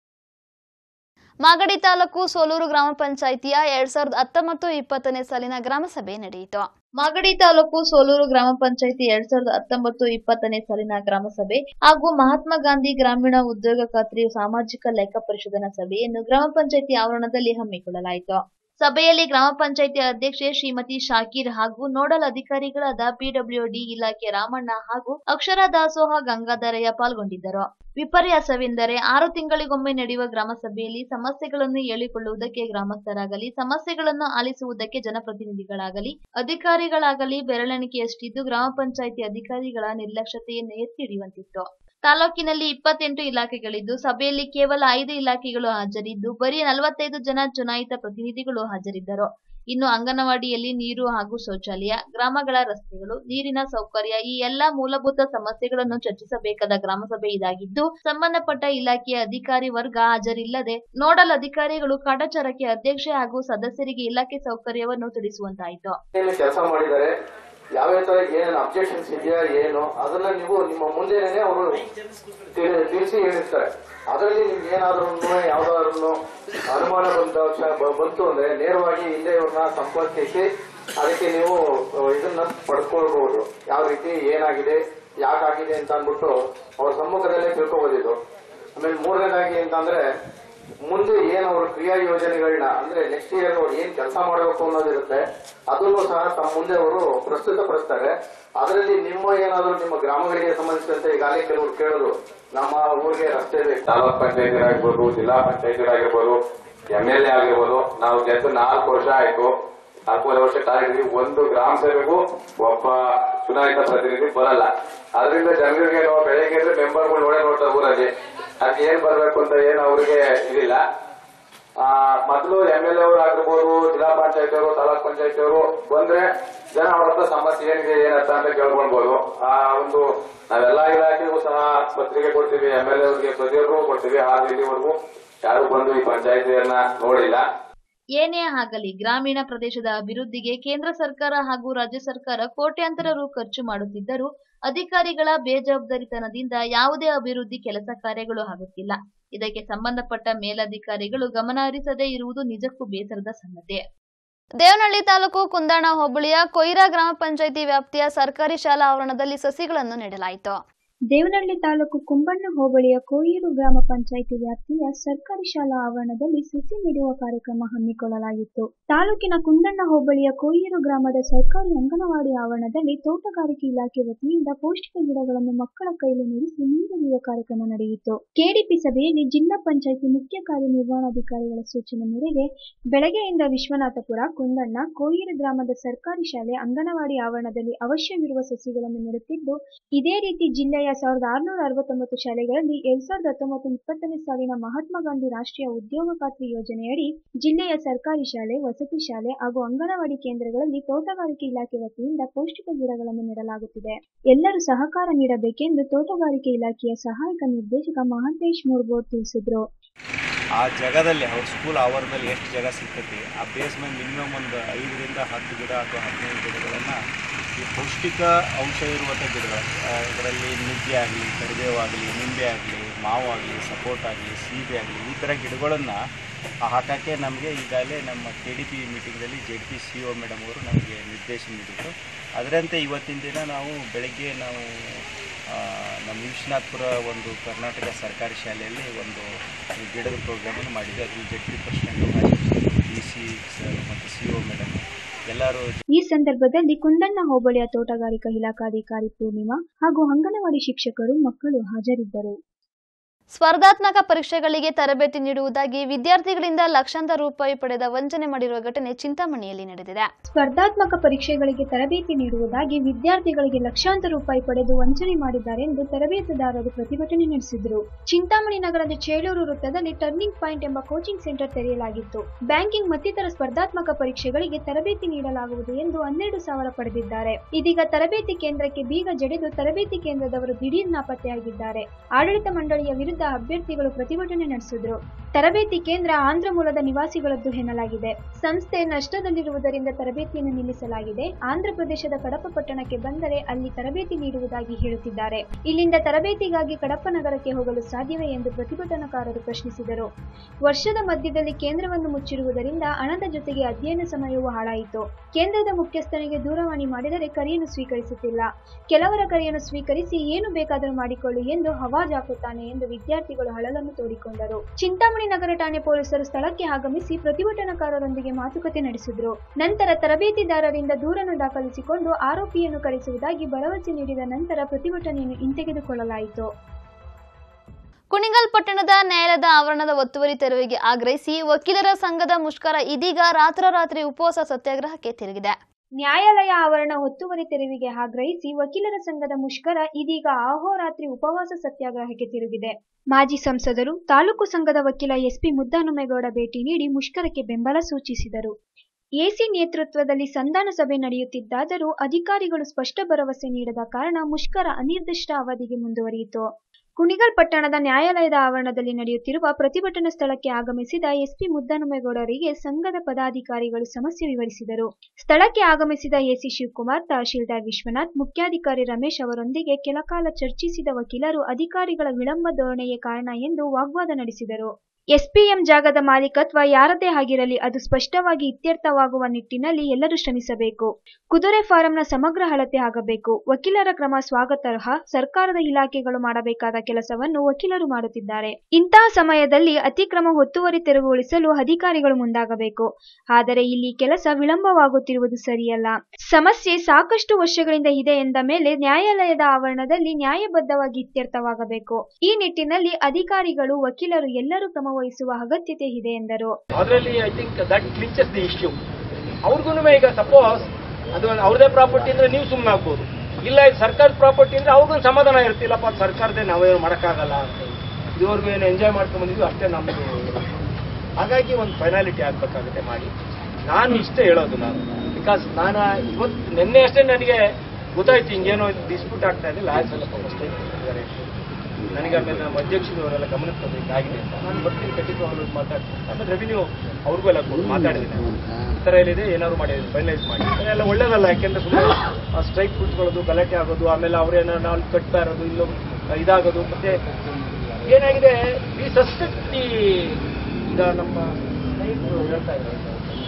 ಮಾಗಡಿ ತಾಲೂಕು ಸೋಲೂರು ಗ್ರಾಮ ಪಂಚಾಯಿತಿಯ ಎರಡ್ ಸಾವಿರದ ಹತ್ತೊಂಬತ್ತು ಇಪ್ಪತ್ತನೇ ಸಾಲಿನ ಗ್ರಾಮ ಸಭೆ ನಡೆಯಿತು ಮಾಗಡಿ ತಾಲೂಕು ಸೋಲೂರು ಗ್ರಾಮ ಪಂಚಾಯಿತಿ ಎರಡ್ ಸಾವಿರದ ಹತ್ತೊಂಬತ್ತು ಇಪ್ಪತ್ತನೇ ಸಾಲಿನ ಗ್ರಾಮ ಸಭೆ ಹಾಗೂ ಮಹಾತ್ಮ ಗಾಂಧಿ ಗ್ರಾಮೀಣ ಉದ್ಯೋಗ ಖಾತ್ರಿ ಸಾಮಾಜಿಕ ಲೆಕ್ಕ ಪರಿಶೋಧನಾ ಸಭೆಯನ್ನು ಗ್ರಾಮ ಪಂಚಾಯಿತಿ ಆವರಣದಲ್ಲಿ ಹಮ್ಮಿಕೊಳ್ಳಲಾಯಿತು ಸಭೆಯಲ್ಲಿ ಗ್ರಾಮ ಪಂಚಾಯಿತಿ ಅಧ್ಯಕ್ಷೆ ಶ್ರೀಮತಿ ಶಾಕೀರ್ ಹಾಗೂ ನೋಡಲ್ ಅಧಿಕಾರಿಗಳಾದ ಪಿಡಬ್ಲ್ಯೂಡಿ ಇಲಾಖೆ ರಾಮಣ್ಣ ಹಾಗೂ ಅಕ್ಷರ ದಾಸೋಹ ಗಂಗಾಧರಯ್ಯ ಪಾಲ್ಗೊಂಡಿದ್ದರು ವಿಪರ್ಯಾಸವೆಂದರೆ ಆರು ತಿಂಗಳಿಗೊಮ್ಮೆ ನಡೆಯುವ ಗ್ರಾಮ ಸಭೆಯಲ್ಲಿ ಸಮಸ್ಯೆಗಳನ್ನು ಹೇಳಿಕೊಳ್ಳುವುದಕ್ಕೆ ಗ್ರಾಮಸ್ಥರಾಗಲಿ ಸಮಸ್ಯೆಗಳನ್ನು ಆಲಿಸುವುದಕ್ಕೆ ಜನಪ್ರತಿನಿಧಿಗಳಾಗಲಿ ಅಧಿಕಾರಿಗಳಾಗಲಿ ಬೆರಳೆಣಿಕೆಯಷ್ಟಿದ್ದು ಗ್ರಾಮ ಪಂಚಾಯಿತಿ ಅಧಿಕಾರಿಗಳ ನಿರ್ಲಕ್ಷ್ಯತೆಯನ್ನು ಎತ್ತಿ ಹಿಡಿಯುವಂತಿತ್ತು ತಾಲೂಕಿನಲ್ಲಿ ಇಪ್ಪತ್ತೆಂಟು ಇಲಾಖೆಗಳಿದ್ದು ಸಭೆಯಲ್ಲಿ ಕೇವಲ ಐದು ಇಲಾಖೆಗಳು ಹಾಜರಿದ್ದು ಬರೀ ನಲವತ್ತೈದು ಜನ ಚುನಾಯಿತ ಪ್ರತಿನಿಧಿಗಳು ಹಾಜರಿದ್ದರು ಇನ್ನು ಅಂಗನವಾಡಿಯಲ್ಲಿ ನೀರು ಹಾಗೂ ಶೌಚಾಲಯ ಗ್ರಾಮಗಳ ರಸ್ತೆಗಳು ನೀರಿನ ಸೌಕರ್ಯ ಈ ಎಲ್ಲಾ ಮೂಲಭೂತ ಸಮಸ್ಯೆಗಳನ್ನು ಚರ್ಚಿಸಬೇಕಾದ ಗ್ರಾಮಸಭೆ ಇದಾಗಿದ್ದು ಸಂಬಂಧಪಟ್ಟ ಇಲಾಖೆಯ ಅಧಿಕಾರಿ ವರ್ಗ ಹಾಜರಿಲ್ಲದೆ ನೋಡಲ್ ಅಧಿಕಾರಿಗಳು ಕಾಟಾಚಾರಕ್ಕೆ ಅಧ್ಯಕ್ಷೆ ಹಾಗೂ ಸದಸ್ಯರಿಗೆ ಇಲಾಖೆ ಸೌಕರ್ಯವನ್ನು ತಿಳಿಸುವಂತಾಯಿತು ಕೆಲಸ ಮಾಡಿದ್ದಾರೆ ಯಾವ್ಯಾವ ತರ ಏನೇನು ಅಬ್ಜೆಕ್ಷನ್ಸ್ ಇದೆಯಾ ಏನು ಅದನ್ನ ನೀವು ನಿಮ್ಮ ಮುಂದೆನೆ ಅವರು ತಿಳಿಸಿ ಹೇಳಿರ್ತಾರೆ ಅದರಲ್ಲಿ ನಿಮ್ಗೆ ಏನಾದ್ರೂ ಯಾವ್ದಾದ್ರು ಅನುಮಾನ ಬಂದ ತಕ್ಷಣ ಬ- ಬಂತು ಅಂದ್ರೆ ನೇರವಾಗಿ ಹಿಂದೆ ಇವ್ರನ್ನ ಸಂಪರ್ಕಿಸಿ ಅದಕ್ಕೆ ನೀವು ಅಹ್, ಇದನ್ನ ಪಡ್ಕೊಳ್ಬಹುದು ಯಾವ ರೀತಿ ಏನಾಗಿದೆ ಯಾಕಾಗಿದೆ ಅಂತ ಅಂದ್ಬಿಟ್ಟು ಅವ್ರ ಸಮ್ಮುಖದಲ್ಲೇ ತಿಳ್ಕೊಬೋದಿದ್ದು ಆಮೇಲೆ ಮೂರನೇದಾಗಿ ಅಂತಂದ್ರೆ ಮುಂದೆ ಏನ್ ಅವ್ರ ಕ್ರಿಯಾ ಯೋಜನೆಗಳನ್ನ ಅಂದ್ರೆ ನೆಕ್ಸ್ಟ್ ಇಯರ್ ಅವ್ರು ಏನ್ ಕೆಲಸ ಮಾಡಬೇಕು ಅನ್ನೋದಿರುತ್ತೆ ಅದನ್ನು ಸಹ ತಮ್ಮ ಮುಂದೆ ಅವರು ಪ್ರಸ್ತುತಪಡಿಸ್ತಾರೆ ಅದರಲ್ಲಿ ನಿಮ್ಮ ಏನಾದ್ರು ನಿಮ್ಮ ಗ್ರಾಮಗಳಿಗೆ ಸಂಬಂಧಿಸಿದಂತೆ ಈಗಾಗಲೇ ಕೆಲವರು ಕೇಳಿದ್ರು ನಮ್ಮ ಊರಿಗೆ ರಸ್ತೆ ಬೇಕು ತಾಲೂಕ್ ಪಂಚಾಯತಿರಾಗಿರ್ಬೋದು ಜಿಲ್ಲಾ ಪಂಚಾಯತಿರಾಗಿರ್ಬೋದು ಎಂ ಎಲ್ ಎ ಆಗಿರ್ಬೋದು ನಾವು ಗೆದ್ದು ನಾಲ್ಕು ವರ್ಷ ಆಯ್ತು ನಾಲ್ಕೂವರೆ ವರ್ಷ ಕಾಲಿದ್ವಿ ಒಂದು ಗ್ರಾಮ ಸೇವೆಗೂ ಒಬ್ಬ ಚುನಾಯಿತ ಪ್ರತಿನಿಧಿ ಬರಲ್ಲ ಅದರಿಂದ ಜನರಿಗೆ ನಾವು ಬೆಳಗ್ಗೆ ಎದ್ದು ಮೆಂಬರ್ಗಳು ನೋಡೇ ನೋಡ್ತಾರೆ ಊರಲ್ಲಿ ಅದ್ ಏನ್ ಬರ್ಬೇಕು ಅಂತ ಏನು ಅವ್ರಿಗೆ ಇದಿಲ್ಲ ಆ ಮೊದಲು ಎಂ ಎಲ್ ಎ ಅವರು ಆಗಿರ್ಬೋದು ಜಿಲ್ಲಾ ಪಂಚಾಯತ್ ಅವರು ತಾಲೂಕ್ ಪಂಚಾಯತ್ ಅವರು ಬಂದ್ರೆ ಜನ ಅವ್ರ ಹತ್ರ ಸಮಸ್ಯೆ ಏನಿದೆ ಏನಂತ ಅಂತ ಕೇಳ್ಕೊಳ್ಬಹುದು ಆ ಒಂದು ನಾವೆಲ್ಲಾ ಇಲಾಖೆಗೂ ಸಹ ಪತ್ರಿಕೆ ಕೊಡ್ತೀವಿ ಎಂ ಎಲ್ ಎ ಅವರಿಗೆ ಪ್ರತಿಯೊಬ್ಬರಿಗೂ ಕೊಡ್ತೀವಿ ಆದ್ರೆ ಇಲ್ಲಿವರೆಗೂ ಯಾರು ಬಂದು ಈ ಪಂಚಾಯತಿಯನ್ನ ನೋಡಿಲ್ಲ ಏನೇ ಆಗಲಿ ಗ್ರಾಮೀಣ ಪ್ರದೇಶದ ಅಭಿವೃದ್ಧಿಗೆ ಕೇಂದ್ರ ಸರ್ಕಾರ ಹಾಗೂ ರಾಜ್ಯ ಸರ್ಕಾರ ಕೋಟ್ಯಾಂತರ ರು ಖರ್ಚು ಮಾಡುತ್ತಿದ್ದರೂ ಅಧಿಕಾರಿಗಳ ಬೇಜವಾಬ್ದಾರಿತನದಿಂದ ಯಾವುದೇ ಅಭಿವೃದ್ಧಿ ಕೆಲಸ ಕಾರ್ಯಗಳು ಆಗುತ್ತಿಲ್ಲ ಇದಕ್ಕೆ ಸಂಬಂಧಪಟ್ಟ ಮೇಲಧಿಕಾರಿಗಳು ಗಮನ ಹರಿಸದೇ ಇರುವುದು ನಿಜಕ್ಕೂ ಬೇಸರದ ಸಂಗತಿ ದೇವನಹಳ್ಳಿ ತಾಲೂಕು ಕುಂದಾಣ ಹೋಬಳಿಯ ಕೊಯ್ರಾ ಗ್ರಾಮ ಪಂಚಾಯಿತಿ ವ್ಯಾಪ್ತಿಯ ಸರ್ಕಾರಿ ಶಾಲಾ ಆವರಣದಲ್ಲಿ ಸಸಿಗಳನ್ನು ನೆಡಲಾಯಿತು ದೇವನಹಳ್ಳಿ ತಾಲೂಕು ಕುಂಬಣ್ಣ ಹೋಬಳಿಯ ಕೋಯೂರು ಗ್ರಾಮ ಪಂಚಾಯಿತಿ ವ್ಯಾಪ್ತಿಯ ಸರ್ಕಾರಿ ಶಾಲಾ ಆವರಣದಲ್ಲಿ ಸಸಿ ನೆಡುವ ಕಾರ್ಯಕ್ರಮ ಹಮ್ಮಿಕೊಳ್ಳಲಾಗಿತ್ತು ತಾಲೂಕಿನ ಕುಂದಣ್ಣ ಹೋಬಳಿಯ ಕೋಯೂರು ಗ್ರಾಮದ ಸರ್ಕಾರಿ ಅಂಗನವಾಡಿ ಆವರಣದಲ್ಲಿ ತೋಟಗಾರಿಕೆ ಇಲಾಖೆ ವತಿಯಿಂದ ಪೌಷ್ಟಿಕ ಗಿಡಗಳನ್ನು ಮಕ್ಕಳ ಕೈಲಿ ನೆಡೆಸಿ ನೀರೆರೆಯುವ ಕಾರ್ಯಕ್ರಮ ನಡೆಯಿತು ಕೆಡಿಪಿ ಸಭೆಯಲ್ಲಿ ಜಿಲ್ಲಾ ಪಂಚಾಯಿತಿ ಮುಖ್ಯ ಕಾರ್ಯನಿರ್ವಹಣಾಧಿಕಾರಿಗಳ ಸೂಚನೆ ಮೇರೆಗೆ ಬೆಳಗ್ಗೆಯಿಂದ ವಿಶ್ವನಾಥಪುರ ಕುಂದಣ್ಣ ಕೋಯೂರು ಗ್ರಾಮದ ಸರ್ಕಾರಿ ಶಾಲೆ ಅಂಗನವಾಡಿ ಆವರಣದಲ್ಲಿ ಅವಶ್ಯವಿರುವ ಸಸಿಗಳನ್ನು ನೆಡುತ್ತಿದ್ದು ಇದೇ ರೀತಿ ಜಿಲ್ಲೆಯ ಜಿಲ್ಲೆಯ ಸಾವಿರದ ಆರುನೂರ ಅರವತ್ತೊಂಬತ್ತು ಶಾಲೆಗಳಲ್ಲಿ ಎರಡ್ ಸಾವಿರದ ಹತ್ತೊಂಬತ್ತು ಇಪ್ಪತ್ತನೇ ಸಾಲಿನ ಮಹಾತ್ಮ ಗಾಂಧಿ ರಾಷ್ಟ್ರೀಯ ಉದ್ಯೋಗ ಖಾತ್ರಿ ಯೋಜನೆಯಡಿ ಜಿಲ್ಲೆಯ ಸರ್ಕಾರಿ ಶಾಲೆ ವಸತಿ ಶಾಲೆ ಹಾಗೂ ಅಂಗನವಾಡಿ ಕೇಂದ್ರಗಳಲ್ಲಿ ತೋಟಗಾರಿಕೆ ಇಲಾಖೆ ವತಿಯಿಂದ ಪೌಷ್ಟಿಕ ಗಿಡಗಳನ್ನು ನೆಡಲಾಗುತ್ತಿದೆ ಎಲ್ಲರೂ ಸಹಕಾರ ನೀಡಬೇಕೆಂದು ತೋಟಗಾರಿಕೆ ಇಲಾಖೆಯ ಸಹಾಯಕ ನಿರ್ದೇಶಕ ಮಹಾಂತೇಶ್ ಮುರ್ಗೋಡ್ ತಿಳಿಸಿದರು ಆ ಜಾಗದಲ್ಲಿ ಅವ್ರ ಸ್ಕೂಲ್ ಆವರಣದಲ್ಲಿ ಎಷ್ಟು ಜಾಗ ಸಿಗ್ತೈತಿ ಆ ಬೇಸ್ ಮೇಲೆ ಮಿನಿಮಮ್ ಒಂದು ಐದರಿಂದ ಹತ್ತು ಗಿಡ ಅಥವಾ ಹದಿನೈದು ಗಿಡಗಳನ್ನು ಈ ಪೌಷ್ಟಿಕ ಅಂಶ ಇರುವಂಥ ಗಿಡಗಳು ಇದರಲ್ಲಿ ನುಗ್ಗೆ ಆಗಲಿ ಕರಿಬೇವು ಆಗಲಿ ನಿಂಬೆ ಆಗಲಿ ಮಾವು ಆಗಲಿ ಸಪೋರ್ಟ್ ಆಗಲಿ ಸೀಬೆ ಆಗಲಿ ಈ ಥರ ಗಿಡಗಳನ್ನು ಹಾಕೋಕ್ಕೆ ನಮಗೆ ಈಗಾಗಲೇ ನಮ್ಮ ಕೆ ಡಿ ಪಿ ಮೀಟಿಂಗ್ದಲ್ಲಿ Z P C O madam ಅವರು ನಮಗೆ ನಿರ್ದೇಶನ ನೀಡಿದರು ಅದರಂತೆ ಇವತ್ತಿನ ದಿನ ನಾವು ಬೆಳಗ್ಗೆ ನಾವು ಆ, ನಮ್ಮ ವಿಶ್ವನಾಥ್ಪುರ ಒಂದು ಕರ್ನಾಟಕ ಸರ್ಕಾರಿ ಶಾಲೆಯಲ್ಲಿ ಒಂದು ಗಿಡದ ಪ್ರೋಗ್ರಾಮನ್ನು ಮಾಡಿದ್ವಿ ಅದರಲ್ಲಿ Z P president D C sir ಮತ್ತು ಸಿ ಒ ಮೇಡಮ್ ಎಲ್ಲರೂ ಈ ಸಂದರ್ಭದಲ್ಲಿ ಕುಂದಣ್ಣ ಹೋಬಳಿಯ ತೋಟಗಾರಿಕಾ ಇಲಾಖಾಧಿಕಾರಿ ಪೂರ್ಣಿಮಾ ಹಾಗೂ ಅಂಗನವಾಡಿ ಶಿಕ್ಷಕರು ಮಕ್ಕಳು ಹಾಜರಿದ್ದರು ಸ್ಪರ್ಧಾತ್ಮಕ ಪರೀಕ್ಷೆಗಳಿಗೆ ತರಬೇತಿ ನೀಡುವುದಾಗಿ ವಿದ್ಯಾರ್ಥಿಗಳಿಂದ ಲಕ್ಷಾಂತರ ರೂಪಾಯಿ ಪಡೆದ ವಂಚನೆ ಮಾಡಿರುವ ಘಟನೆ ಚಿಂತಾಮಣಿಯಲ್ಲಿ ನಡೆದಿದೆ ಸ್ಪರ್ಧಾತ್ಮಕ ಪರೀಕ್ಷೆಗಳಿಗೆ ತರಬೇತಿ ನೀಡುವುದಾಗಿ ವಿದ್ಯಾರ್ಥಿಗಳಿಗೆ ಲಕ್ಷಾಂತರ ರೂಪಾಯಿ ಪಡೆದು ವಂಚನೆ ಮಾಡಿದ್ದಾರೆ ಎಂದು ತರಬೇತುದಾರರು ಪ್ರತಿಭಟನೆ ನಡೆಸಿದರು ಚಿಂತಾಮಣಿ ನಗರದ ಚೇಳೂರು ವೃತ್ತದಲ್ಲಿ ಟರ್ನಿಂಗ್ ಪಾಯಿಂಟ್ ಎಂಬ ಕೋಚಿಂಗ್ ಸೆಂಟರ್ ತೆರೆಯಲಾಗಿತ್ತು ಬ್ಯಾಂಕಿಂಗ್ ಮತ್ತಿತರ ಸ್ಪರ್ಧಾತ್ಮಕ ಪರೀಕ್ಷೆಗಳಿಗೆ ತರಬೇತಿ ನೀಡಲಾಗುವುದು ಎಂದು ಹನ್ನೆರಡು ಸಾವಿರ ಪಡೆದಿದ್ದಾರೆ ಇದೀಗ ತರಬೇತಿ ಕೇಂದ್ರಕ್ಕೆ ಬೀಗ ಜಡಿದು ತರಬೇತಿ ಕೇಂದ್ರದವರು ದಿಢೀರ್ ನಾಪತ್ತೆಯಾಗಿದ್ದಾರೆ ಆಡಳಿತ ಮಂಡಳಿಯ ವಿರುದ್ಧ ಅಭ್ಯರ್ಥಿಗಳು ಪ್ರತಿಭಟನೆ ನಡೆಸಿದ್ರು ತರಬೇತಿ ಕೇಂದ್ರ ಆಂಧ್ರ ಮೂಲದ ನಿವಾಸಿಗಳದ್ದು ಎನ್ನಲಾಗಿದೆ ಸಂಸ್ಥೆ ನಷ್ಟದಲ್ಲಿರುವುದರಿಂದ ತರಬೇತಿಯನ್ನು ನಿಲ್ಲಿಸಲಾಗಿದೆ ಆಂಧ್ರ ಪ್ರದೇಶದ ಕಡಪ ಪಟ್ಟಣಕ್ಕೆ ಬಂದರೆ ಅಲ್ಲಿ ತರಬೇತಿ ನೀಡುವುದಾಗಿ ಹೇಳುತ್ತಿದ್ದಾರೆ ಇಲ್ಲಿಂದ ತರಬೇತಿಗಾಗಿ ಕಡಪ ನಗರಕ್ಕೆ ಹೋಗಲು ಸಾಧ್ಯವೇ ಎಂದು ಪ್ರತಿಭಟನಾಕಾರರು ಪ್ರಶ್ನಿಸಿದರು ವರ್ಷದ ಮಧ್ಯದಲ್ಲಿ ಕೇಂದ್ರವನ್ನು ಮುಚ್ಚಿರುವುದರಿಂದ ಹಣದ ಜೊತೆಗೆ ಅಧ್ಯಯನ ಸಮಯವೂ ಹಾಳಾಯಿತು ಕೇಂದ್ರದ ಮುಖ್ಯಸ್ಥನಿಗೆ ದೂರವಾಣಿ ಮಾಡಿದರೆ ಕರೆಯನ್ನು ಸ್ವೀಕರಿಸುತ್ತಿಲ್ಲ ಕೆಲವರ ಕರೆಯನ್ನು ಸ್ವೀಕರಿಸಿ ಏನು ಬೇಕಾದರೂ ಮಾಡಿಕೊಳ್ಳಿ ಎಂದು ಹವಾಜ್ ಹಾಕುತ್ತಾನೆ ಎಂದು ವಿದ್ಯಾರ್ಥಿಗಳು ಅಳಲನ್ನು ತೋಡಿಕೊಂಡರು ಚಿಂತಾಮಣಿ ನಗರ ಠಾಣೆ ಪೊಲೀಸರು ಸ್ಥಳಕ್ಕೆ ಆಗಮಿಸಿ ಪ್ರತಿಭಟನಾಕಾರರೊಂದಿಗೆ ಮಾತುಕತೆ ನಡೆಸಿದ್ರು ನಂತರ ತರಬೇತಿದಾರರಿಂದ ದೂರನ್ನು ದಾಖಲಿಸಿಕೊಂಡು ಆರೋಪಿಯನ್ನು ಕರೆಸುವುದಾಗಿ ಭರವಸೆ ನೀಡಿದ ನಂತರ ಪ್ರತಿಭಟನೆಯನ್ನು ಹಿಂತೆಗೆದುಕೊಳ್ಳಲಾಯಿತು ಕುಣಿಗಲ್ ಪಟ್ಟಣದ ನ್ಯಾಯಾಲಯದ ಆವರಣದ ಒತ್ತುವರಿ ತೆರವಿಗೆ ಆಗ್ರಹಿಸಿ ವಕೀಲರ ಸಂಘದ ಮುಷ್ಕರ ಇದೀಗ ರಾತ್ರೋರಾತ್ರಿ ಉಪವಾಸ ಸತ್ಯಾಗ್ರಹಕ್ಕೆ ತಿರುಗಿದೆ ನ್ಯಾಯಾಲಯ ಆವರಣ ಒತ್ತುವರಿ ತೆರವಿಗೆ ಆಗ್ರಹಿಸಿ ವಕೀಲರ ಸಂಘದ ಮುಷ್ಕರ ಇದೀಗ ಅಹೋರಾತ್ರಿ ಉಪವಾಸ ಸತ್ಯಾಗ್ರಹಕ್ಕೆ ತಿರುಗಿದೆ ಮಾಜಿ ಸಂಸದರು ತಾಲೂಕು ಸಂಘದ ವಕೀಲ ಎಸ್ಪಿ ಮುದ್ದಾನುಮೇಗೌಡ ಭೇಟಿ ನೀಡಿ ಮುಷ್ಕರಕ್ಕೆ ಬೆಂಬಲ ಸೂಚಿಸಿದರು ಎಸಿ ನೇತೃತ್ವದಲ್ಲಿ ಸಂಧಾನ ಸಭೆ ನಡೆಯುತ್ತಿದ್ದಾದರೂ ಅಧಿಕಾರಿಗಳು ಸ್ಪಷ್ಟ ಭರವಸೆ ನೀಡದ ಕಾರಣ ಮುಷ್ಕರ ಅನಿರ್ದಿಷ್ಟ ಅವಧಿಗೆ ಮುಂದುವರಿಯಿತು ಕುಣಿಗಲ್ ಪಟ್ಟಣದ ನ್ಯಾಯಾಲಯದ ಆವರಣದಲ್ಲಿ ನಡೆಯುತ್ತಿರುವ ಪ್ರತಿಭಟನಾ ಸ್ಥಳಕ್ಕೆ ಆಗಮಿಸಿದ ಎಸ್ಪಿ ಮುದ್ದನುಮೇಗೌಡರಿಗೆ ಸಂಘದ ಪದಾಧಿಕಾರಿಗಳು ಸಮಸ್ಯೆ ವಿವರಿಸಿದರು ಸ್ಥಳಕ್ಕೆ ಆಗಮಿಸಿದ ಎಸಿ ಶಿವಕುಮಾರ್ ತಹಶೀಲ್ದಾರ್ ವಿಶ್ವನಾಥ್ ಮುಖ್ಯಾಧಿಕಾರಿ ರಮೇಶ್ ಅವರೊಂದಿಗೆ ಕೆಲಕಾಲ ಚರ್ಚಿಸಿದ ವಕೀಲರು ಅಧಿಕಾರಿಗಳ ವಿಳಂಬ ಧೋರಣೆಯೇ ಕಾರಣ ಎಂದು ವಾಗ್ವಾದ ನಡೆಸಿದರು ಎಸ್ಪಿಎಂ ಜಾಗದ ಮಾಲೀಕತ್ವ ಯಾರದೇ ಆಗಿರಲಿ ಅದು ಸ್ಪಷ್ಟವಾಗಿ ಇತ್ಯರ್ಥವಾಗುವ ನಿಟ್ಟಿನಲ್ಲಿ ಎಲ್ಲರೂ ಶ್ರಮಿಸಬೇಕು ಕುದುರೆ ಫಾರಂನ ಸಮಗ್ರ ಅಳತೆ ಆಗಬೇಕು ವಕೀಲರ ಕ್ರಮ ಸ್ವಾಗತಾರ್ಹ ಸರ್ಕಾರದ ಇಲಾಖೆಗಳು ಮಾಡಬೇಕಾದ ಕೆಲಸವನ್ನು ವಕೀಲರು ಮಾಡುತ್ತಿದ್ದಾರೆ ಇಂತಹ ಸಮಯದಲ್ಲಿ ಅತಿಕ್ರಮ ಒತ್ತುವರಿ ತೆರವುಗೊಳಿಸಲು ಅಧಿಕಾರಿಗಳು ಮುಂದಾಗಬೇಕು ಆದರೆ ಇಲ್ಲಿ ಕೆಲಸ ವಿಳಂಬವಾಗುತ್ತಿರುವುದು ಸರಿಯಲ್ಲ ಸಮಸ್ಯೆ ಸಾಕಷ್ಟು ವರ್ಷಗಳಿಂದ ಇದೆ ಎಂದ ಮೇಲೆ ನ್ಯಾಯಾಲಯದ ಆವರಣದಲ್ಲಿ ನ್ಯಾಯಬದ್ಧವಾಗಿ ಇತ್ಯರ್ಥವಾಗಬೇಕು ಈ ನಿಟ್ಟಿನಲ್ಲಿ ಅಧಿಕಾರಿಗಳು ವಕೀಲರು ಎಲ್ಲರೂ ಕ್ರಮ ವಹಿಸುವ ಅಗತ್ಯತೆ ಇದೆ ಎಂದರು ಅದರಲ್ಲಿ I think that clinches the issue ಅವ್ರಿಗೂ ಈಗ ಸಪೋಸ್ ಅದು ಅವ್ರದೇ ಪ್ರಾಪರ್ಟಿ ಅಂದ್ರೆ ನೀವು ಸುಮ್ಮನೆ ಆಗ್ಬೋದು ಇಲ್ಲ ಇದು ಸರ್ಕಾರದ ಪ್ರಾಪರ್ಟಿ ಅಂದ್ರೆ ಅವ್ರಿಗೊಂದು ಸಮಾಧಾನ ಇರ್ತಿಲ್ಲಪ್ಪ ಅದು ಸರ್ಕಾರದೇ ನಾವೇನು ಮಾಡೋಕ್ಕಾಗಲ್ಲ ಅಂತ ಇದುವರೆಗೂ ಏನು ಎಂಜಾಯ್ ಮಾಡ್ಕೊಂಡು ಬಂದಿದ್ವಿ ಅಷ್ಟೇ ನಮ್ಮದು ಹಾಗಾಗಿ ಒಂದು ಫೈನಾಲಿಟಿ ಆಗಬೇಕಾಗುತ್ತೆ ಮಾಡಿ ನಾನು ಇಷ್ಟೇ ಹೇಳೋದು ನಾನು ಬಿಕಾಸ್ ನಾನು ಇವತ್ತು ನಿನ್ನೆ ಅಷ್ಟೇ ನನಗೆ ಗೊತ್ತಾಯ್ತು ಹಿಂಗೇನೋ ಡಿಸ್ಪ್ಯೂಟ್ ಆಗ್ತಾ ಇದೆ ಲಾಯರ್ಸ್ ಎಲ್ಲ ಅಷ್ಟೇ ಇದ್ದಾರೆ ನನಗೆ ಆಮೇಲೆ ನಮ್ಮ ಅಧ್ಯಕ್ಷರು ಅವರೆಲ್ಲ ಗಮನಕ್ಕೆ ತರಬೇಕಾಗಿದೆ ಅಂತ ನಾನು ಬರ್ತೀನಿ ಖಂಡಿತ ಅವ್ರು ಮಾತಾಡ್ತೀನಿ ಆಮೇಲೆ ರೆವಿನ್ಯೂ ಅವ್ರಿಗೂ ಎಲ್ಲ ಕೊಟ್ಟು ಮಾತಾಡಿದ್ದೀನಿ ನಾನು. ಈ ಥರ ಏನಿದೆ ಏನಾದ್ರು ಮಾಡಿ ಫೈನಲೈಸ್ ಮಾಡಿ ಎಲ್ಲ ಒಳ್ಳೇದಲ್ಲ ಯಾಕೆಂದ್ರೆ ಸುಮ್ಮನೆ ಸ್ಟ್ರೈಕ್ ಕೂತ್ಕೊಳ್ಳೋದು ಗಲಾಟೆ ಆಗೋದು ಆಮೇಲೆ ಅವ್ರೇನೋ ನಾವು ಕಟ್ತಾ ಇರೋದು ಇಲ್ಲೋ ಇದಾಗೋದು ಮತ್ತೆ ಏನಾಗಿದೆ ಈ ಸಸ್ಪೆಕ್ಟ್ ಈಗ ನಮ್ಮ ಸ್ನೇಹಿತರು ಹೇಳ್ತಾ ಇದ್ದಾರೆ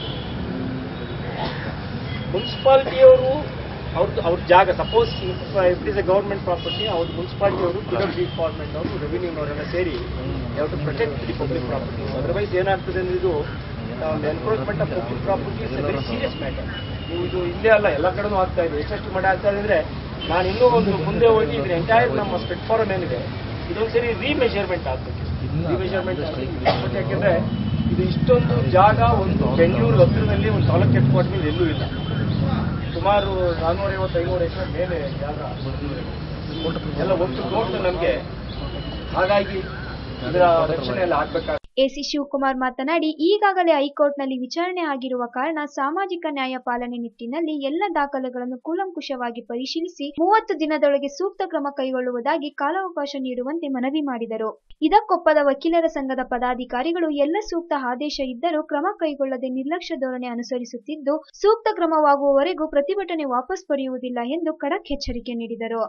ಮುನ್ಸಿಪಾಲಿಟಿಯವರು ಅವ್ರದ್ದು ಅವ್ರ ಜಾಗ suppose it is a government property ಅವ್ರ ಮುನ್ಸಿಪಾಲಿಟಿ ಅವರು ಪಿ ಡಬ್ಲ್ಯೂ ಡಿಪಾರ್ಟ್ಮೆಂಟ್ ಅವರು ರೆವಿನ್ಯೂನವರೆಲ್ಲ ಸೇರಿ ಯಾವ to protect the public property otherwise ಏನಾಗ್ತದೆ ಅಂದ್ರೆ ಇದು ಒಂದು encroachment of public property is a very serious matter ನೀವು ಇದು ಇಲ್ಲೇ ಅಲ್ಲ ಎಲ್ಲ ಕಡೆನೂ ಆಗ್ತಾ ಇದೆ ಎಷ್ಟೆಷ್ಟು ಮಳೆ ಆಗ್ತಾ ಇದೆ ಅಂದ್ರೆ ನಾನು ಇನ್ನೂ ಒಂದು ಮುಂದೆ ಹೋಗಿ ಇದ್ರ ಎಂಟೈರ್ ನಮ್ಮ ಸ್ಪೆಟ್ ಫಾರಮ್ ಏನಿದೆ ಇದೊಂದು ಸರಿ ರೀಮೆಜರ್ಮೆಂಟ್ ಆಗ್ಬೇಕು ರೀಮೆಜರ್ಮೆಂಟ್ ಆಗ್ಬೇಕು ಯಾಕೆಂದ್ರೆ ಇದು ಇಷ್ಟೊಂದು ಜಾಗ ಒಂದು ಬೆಂಗಳೂರು ಹತ್ತಿರದಲ್ಲಿ ಒಂದು ತಾಲೂಕು ಹೆಡ್ ಕ್ವಾರ್ಟರ್ ಎಲ್ಲೂ ಇಲ್ಲ ಸುಮಾರು ನಾನ್ನೂರ ಐವತ್ತು ಐನೂರು ಎಕರೆ ಮೇಲೆ ಜಾಗ ಎಲ್ಲ ಒಟ್ಟು ಟೋಟಲ್ ನಮಗೆ ಹಾಗಾಗಿ ಇದರ ರಕ್ಷಣೆ ಎಲ್ಲ ಆಗ್ಬೇಕಾಗ ಎಸಿ ಶಿವಕುಮಾರ್ ಮಾತನಾಡಿ ಈಗಾಗಲೇ ಹೈಕೋರ್ಟ್ನಲ್ಲಿ ವಿಚಾರಣೆ ಆಗಿರುವ ಕಾರಣ ಸಾಮಾಜಿಕ ನ್ಯಾಯ ಪಾಲನೆ ನಿಟ್ಟಿನಲ್ಲಿ ಎಲ್ಲ ದಾಖಲೆಗಳನ್ನು ಕೂಲಂಕುಷವಾಗಿ ಪರಿಶೀಲಿಸಿ ಮೂವತ್ತು ದಿನದೊಳಗೆ ಸೂಕ್ತ ಕ್ರಮ ಕೈಗೊಳ್ಳುವುದಾಗಿ ಕಾಲಾವಕಾಶ ನೀಡುವಂತೆ ಮನವಿ ಮಾಡಿದರು ಇದಕ್ಕೊಪ್ಪದ ವಕೀಲರ ಸಂಘದ ಪದಾಧಿಕಾರಿಗಳು ಎಲ್ಲ ಸೂಕ್ತ ಆದೇಶ ಇದ್ದರೂ ಕ್ರಮ ಕೈಗೊಳ್ಳದೆ ನಿರ್ಲಕ್ಷ್ಯ ಧೋರಣೆ ಅನುಸರಿಸುತ್ತಿದ್ದು ಸೂಕ್ತ ಕ್ರಮವಾಗುವವರೆಗೂ ಪ್ರತಿಭಟನೆ ವಾಪಸ್ ಪಡೆಯುವುದಿಲ್ಲ ಎಂದು ಖಡಕ್ ಎಚ್ಚರಿಕೆ ನೀಡಿದರು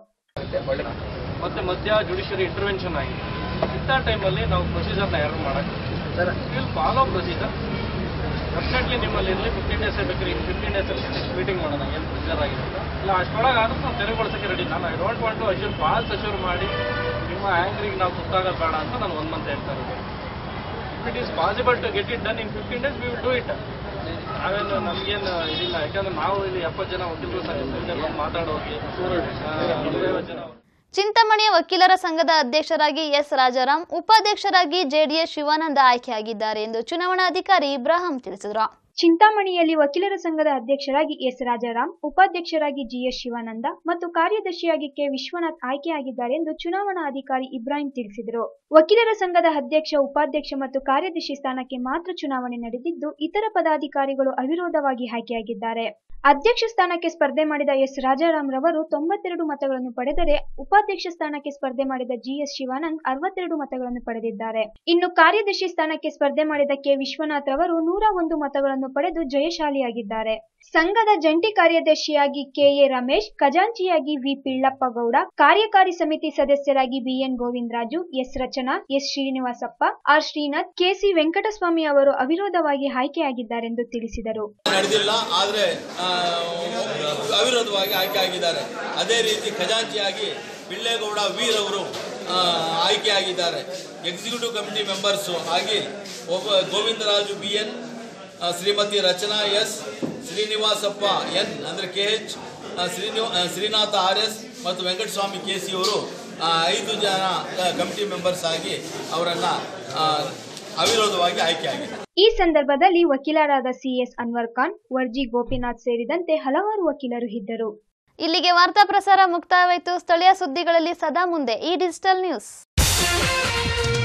ಮತ್ತೆ ಮಧ್ಯ ಜುಡಿಷಿಯರಿ ಇಂಟರ್ವೆನ್ಷನ್ ಆಗಿದೆ ಇಂಥ ಟೈಮಲ್ಲಿ ನಾವು ಪ್ರೊಸೀಜರ್ನ ಎರರ್ ಮಾಡಕ್ಕೆ ವಿಲ್ ಫಾಲೋ ಪ್ರೊಸೀಜರ್ ಡೆಫಿನೆಟ್ಲಿ ನಿಮ್ಮಲ್ಲಿ ಇರಲಿ ಫಿಫ್ಟೀನ್ ಡೇಸ್ ಬೇಕಾದ್ರೆ ಇನ್ನು ಫಿಫ್ಟೀನ್ ಡೇಸಲ್ಲಿ ನೆಕ್ಸ್ಟ್ ಮೀಟಿಂಗ್ ಮಾಡೋಣ ಏನು ಪ್ರೊಸೀಜರ್ ಆಗಿದೆ ಅಂತ. ಇಲ್ಲ ಅಷ್ಟೊಳಗೆ ಆದ್ರೂ ನಾವು ತೆರವುಗೊಳಿಸೋಕ್ಕೆ ರೆಡಿ ನಾನು I don't want to assure false assure ಮಾಡಿ ನಿಮ್ಮ ಆ್ಯಂಗ್ರಿಗೆ ನಾವು ತುತ್ತಾಗೋದು ಬೇಡ ಅಂತ ನಾನು ಒನ್ ಮಂತ್ ಹೇಳ್ತಾ ಇರೋದು if it is possible to get it done in fifteen days we will do it ನಾವೇನು ನಮಗೇನು ಇದಿಲ್ಲ ಯಾಕಂದ್ರೆ ನಾವು ಇಲ್ಲಿ ಎಪ್ಪತ್ತು ಜನ ವಕೀಲರು ಸಹ ಬಂದು ಮಾತಾಡೋಕೆ ನೂರೈವತ್ತು ಜನ ಚಿಂತಾಮಣಿಯ ವಕೀಲರ ಸಂಘದ ಅಧ್ಯಕ್ಷರಾಗಿ ಎಸ್ ರಾಜಾರಾಮ್ ಉಪಾಧ್ಯಕ್ಷರಾಗಿ ಜೆಡಿಎಸ್ ಶಿವಾನಂದ ಆಯ್ಕೆಯಾಗಿದ್ದಾರೆ ಎಂದು ಚುನಾವಣಾಧಿಕಾರಿ ಇಬ್ರಾಹಿಂ ತಿಳಿಸಿದರು ಚಿಂತಾಮಣಿಯಲ್ಲಿ ವಕೀಲರ ಸಂಘದ ಅಧ್ಯಕ್ಷರಾಗಿ ಎಸ್ ರಾಜಾರಾಮ್ ಉಪಾಧ್ಯಕ್ಷರಾಗಿ ಜಿಎಸ್ ಶಿವಾನಂದ ಮತ್ತು ಕಾರ್ಯದರ್ಶಿಯಾಗಿ ಕೆ ವಿಶ್ವನಾಥ್ ಆಯ್ಕೆಯಾಗಿದ್ದಾರೆ ಎಂದು ಚುನಾವಣಾ ಅಧಿಕಾರಿ ಇಬ್ರಾಹಿಂ ತಿಳಿಸಿದರು ವಕೀಲರ ಸಂಘದ ಅಧ್ಯಕ್ಷ ಉಪಾಧ್ಯಕ್ಷ ಮತ್ತು ಕಾರ್ಯದರ್ಶಿ ಸ್ಥಾನಕ್ಕೆ ಮಾತ್ರ ಚುನಾವಣೆ ನಡೆದಿದ್ದು ಇತರ ಪದಾಧಿಕಾರಿಗಳು ಅವಿರೋಧವಾಗಿ ಆಯ್ಕೆಯಾಗಿದ್ದಾರೆ ಅಧ್ಯಕ್ಷ ಸ್ಥಾನಕ್ಕೆ ಸ್ಪರ್ಧೆ ಮಾಡಿದ ಎಸ್ ರಾಜಾರಾಮ್ ರವರು ತೊಂಬತ್ತೆರಡು ಮತಗಳನ್ನು ಪಡೆದರೆ ಉಪಾಧ್ಯಕ್ಷ ಸ್ಥಾನಕ್ಕೆ ಸ್ಪರ್ಧೆ ಮಾಡಿದ ಜಿಎಸ್ ಶಿವಾನಂದ್ ಅರವತ್ತೆರಡು ಮತಗಳನ್ನು ಪಡೆದಿದ್ದಾರೆ ಇನ್ನು ಕಾರ್ಯದರ್ಶಿ ಸ್ಥಾನಕ್ಕೆ ಸ್ಪರ್ಧೆ ಮಾಡಿದ ಕೆ ವಿಶ್ವನಾಥ್ ರವರು ನೂರ ಒಂದು ಮತಗಳನ್ನು ಪಡೆದು ಜಯಶಾಲಿಯಾಗಿದ್ದಾರೆ ಸಂಘದ ಜಂಟಿ ಕಾರ್ಯದರ್ಶಿಯಾಗಿ ಕೆಎ ರಮೇಶ್ ಖಜಾಂಚಿಯಾಗಿ ವಿ ಪಿಳ್ಳಪ್ಪ ಗೌಡ ಕಾರ್ಯಕಾರಿ ಸಮಿತಿ ಸದಸ್ಯರಾಗಿ B N Govindaraju S Rachana S Srinivasappa R Srinath K C Venkataswamy ಅವರು ಅವಿರೋಧವಾಗಿ ಆಯ್ಕೆಯಾಗಿದ್ದಾರೆಂದು ತಿಳಿಸಿದರು ನಡೆದಿಲ್ಲ ಆದರೆ ಅವಿರೋಧವಾಗಿ ಆಯ್ಕೆ ಆಗಿದ್ದಾರೆ ಅದೇ ರೀತಿ ಖಜಾಂಚಿಯಾಗಿ ಪಿಳ್ಳೇಗೌಡ ವೀರ್ ಅವರು ಆ, ಆಯ್ಕೆಯಾಗಿದ್ದಾರೆ ಎಕ್ಸಿಕ್ಯೂಟಿವ್ ಕಮಿಟಿ ಮೆಂಬರ್ಸು ಆಗಿ ಒಬ್ಬ Govindaraju B N Shrimati Rachana S Srinivasappa N ಅಂದರೆ K H Sriniva Srinatha R S ಮತ್ತು ವೆಂಕಟಸ್ವಾಮಿ ಕೆ ಸಿ ಅವರು ಆ, ಐದು ಜನ ಕಮಿಟಿ ಮೆಂಬರ್ಸ್ ಆಗಿ ಅವರನ್ನು ಅವಿರೋಧವಾಗಿ ಆಯ್ಕೆಯಾಗಿದ್ದಾರೆ ಈ ಸಂದರ್ಭದಲ್ಲಿ ವಕೀಲರಾದ ಸಿಎಸ್ ಅನ್ವರ್ ಖಾನ್ ವರ್ಜಿ ಗೋಪಿನಾಥ್ ಸೇರಿದಂತೆ ಹಲವಾರು ವಕೀಲರು ಇದ್ದರು ಇಲ್ಲಿಗೆ ವಾರ್ತಾ ಪ್ರಸಾರ ಮುಕ್ತಾಯವಾಯಿತು ಸ್ಥಳೀಯ ಸುದ್ದಿಗಳಲ್ಲಿ ಸದಾ ಮುಂದೆ ಈ ಡಿಜಿಟಲ್ ನ್ಯೂಸ್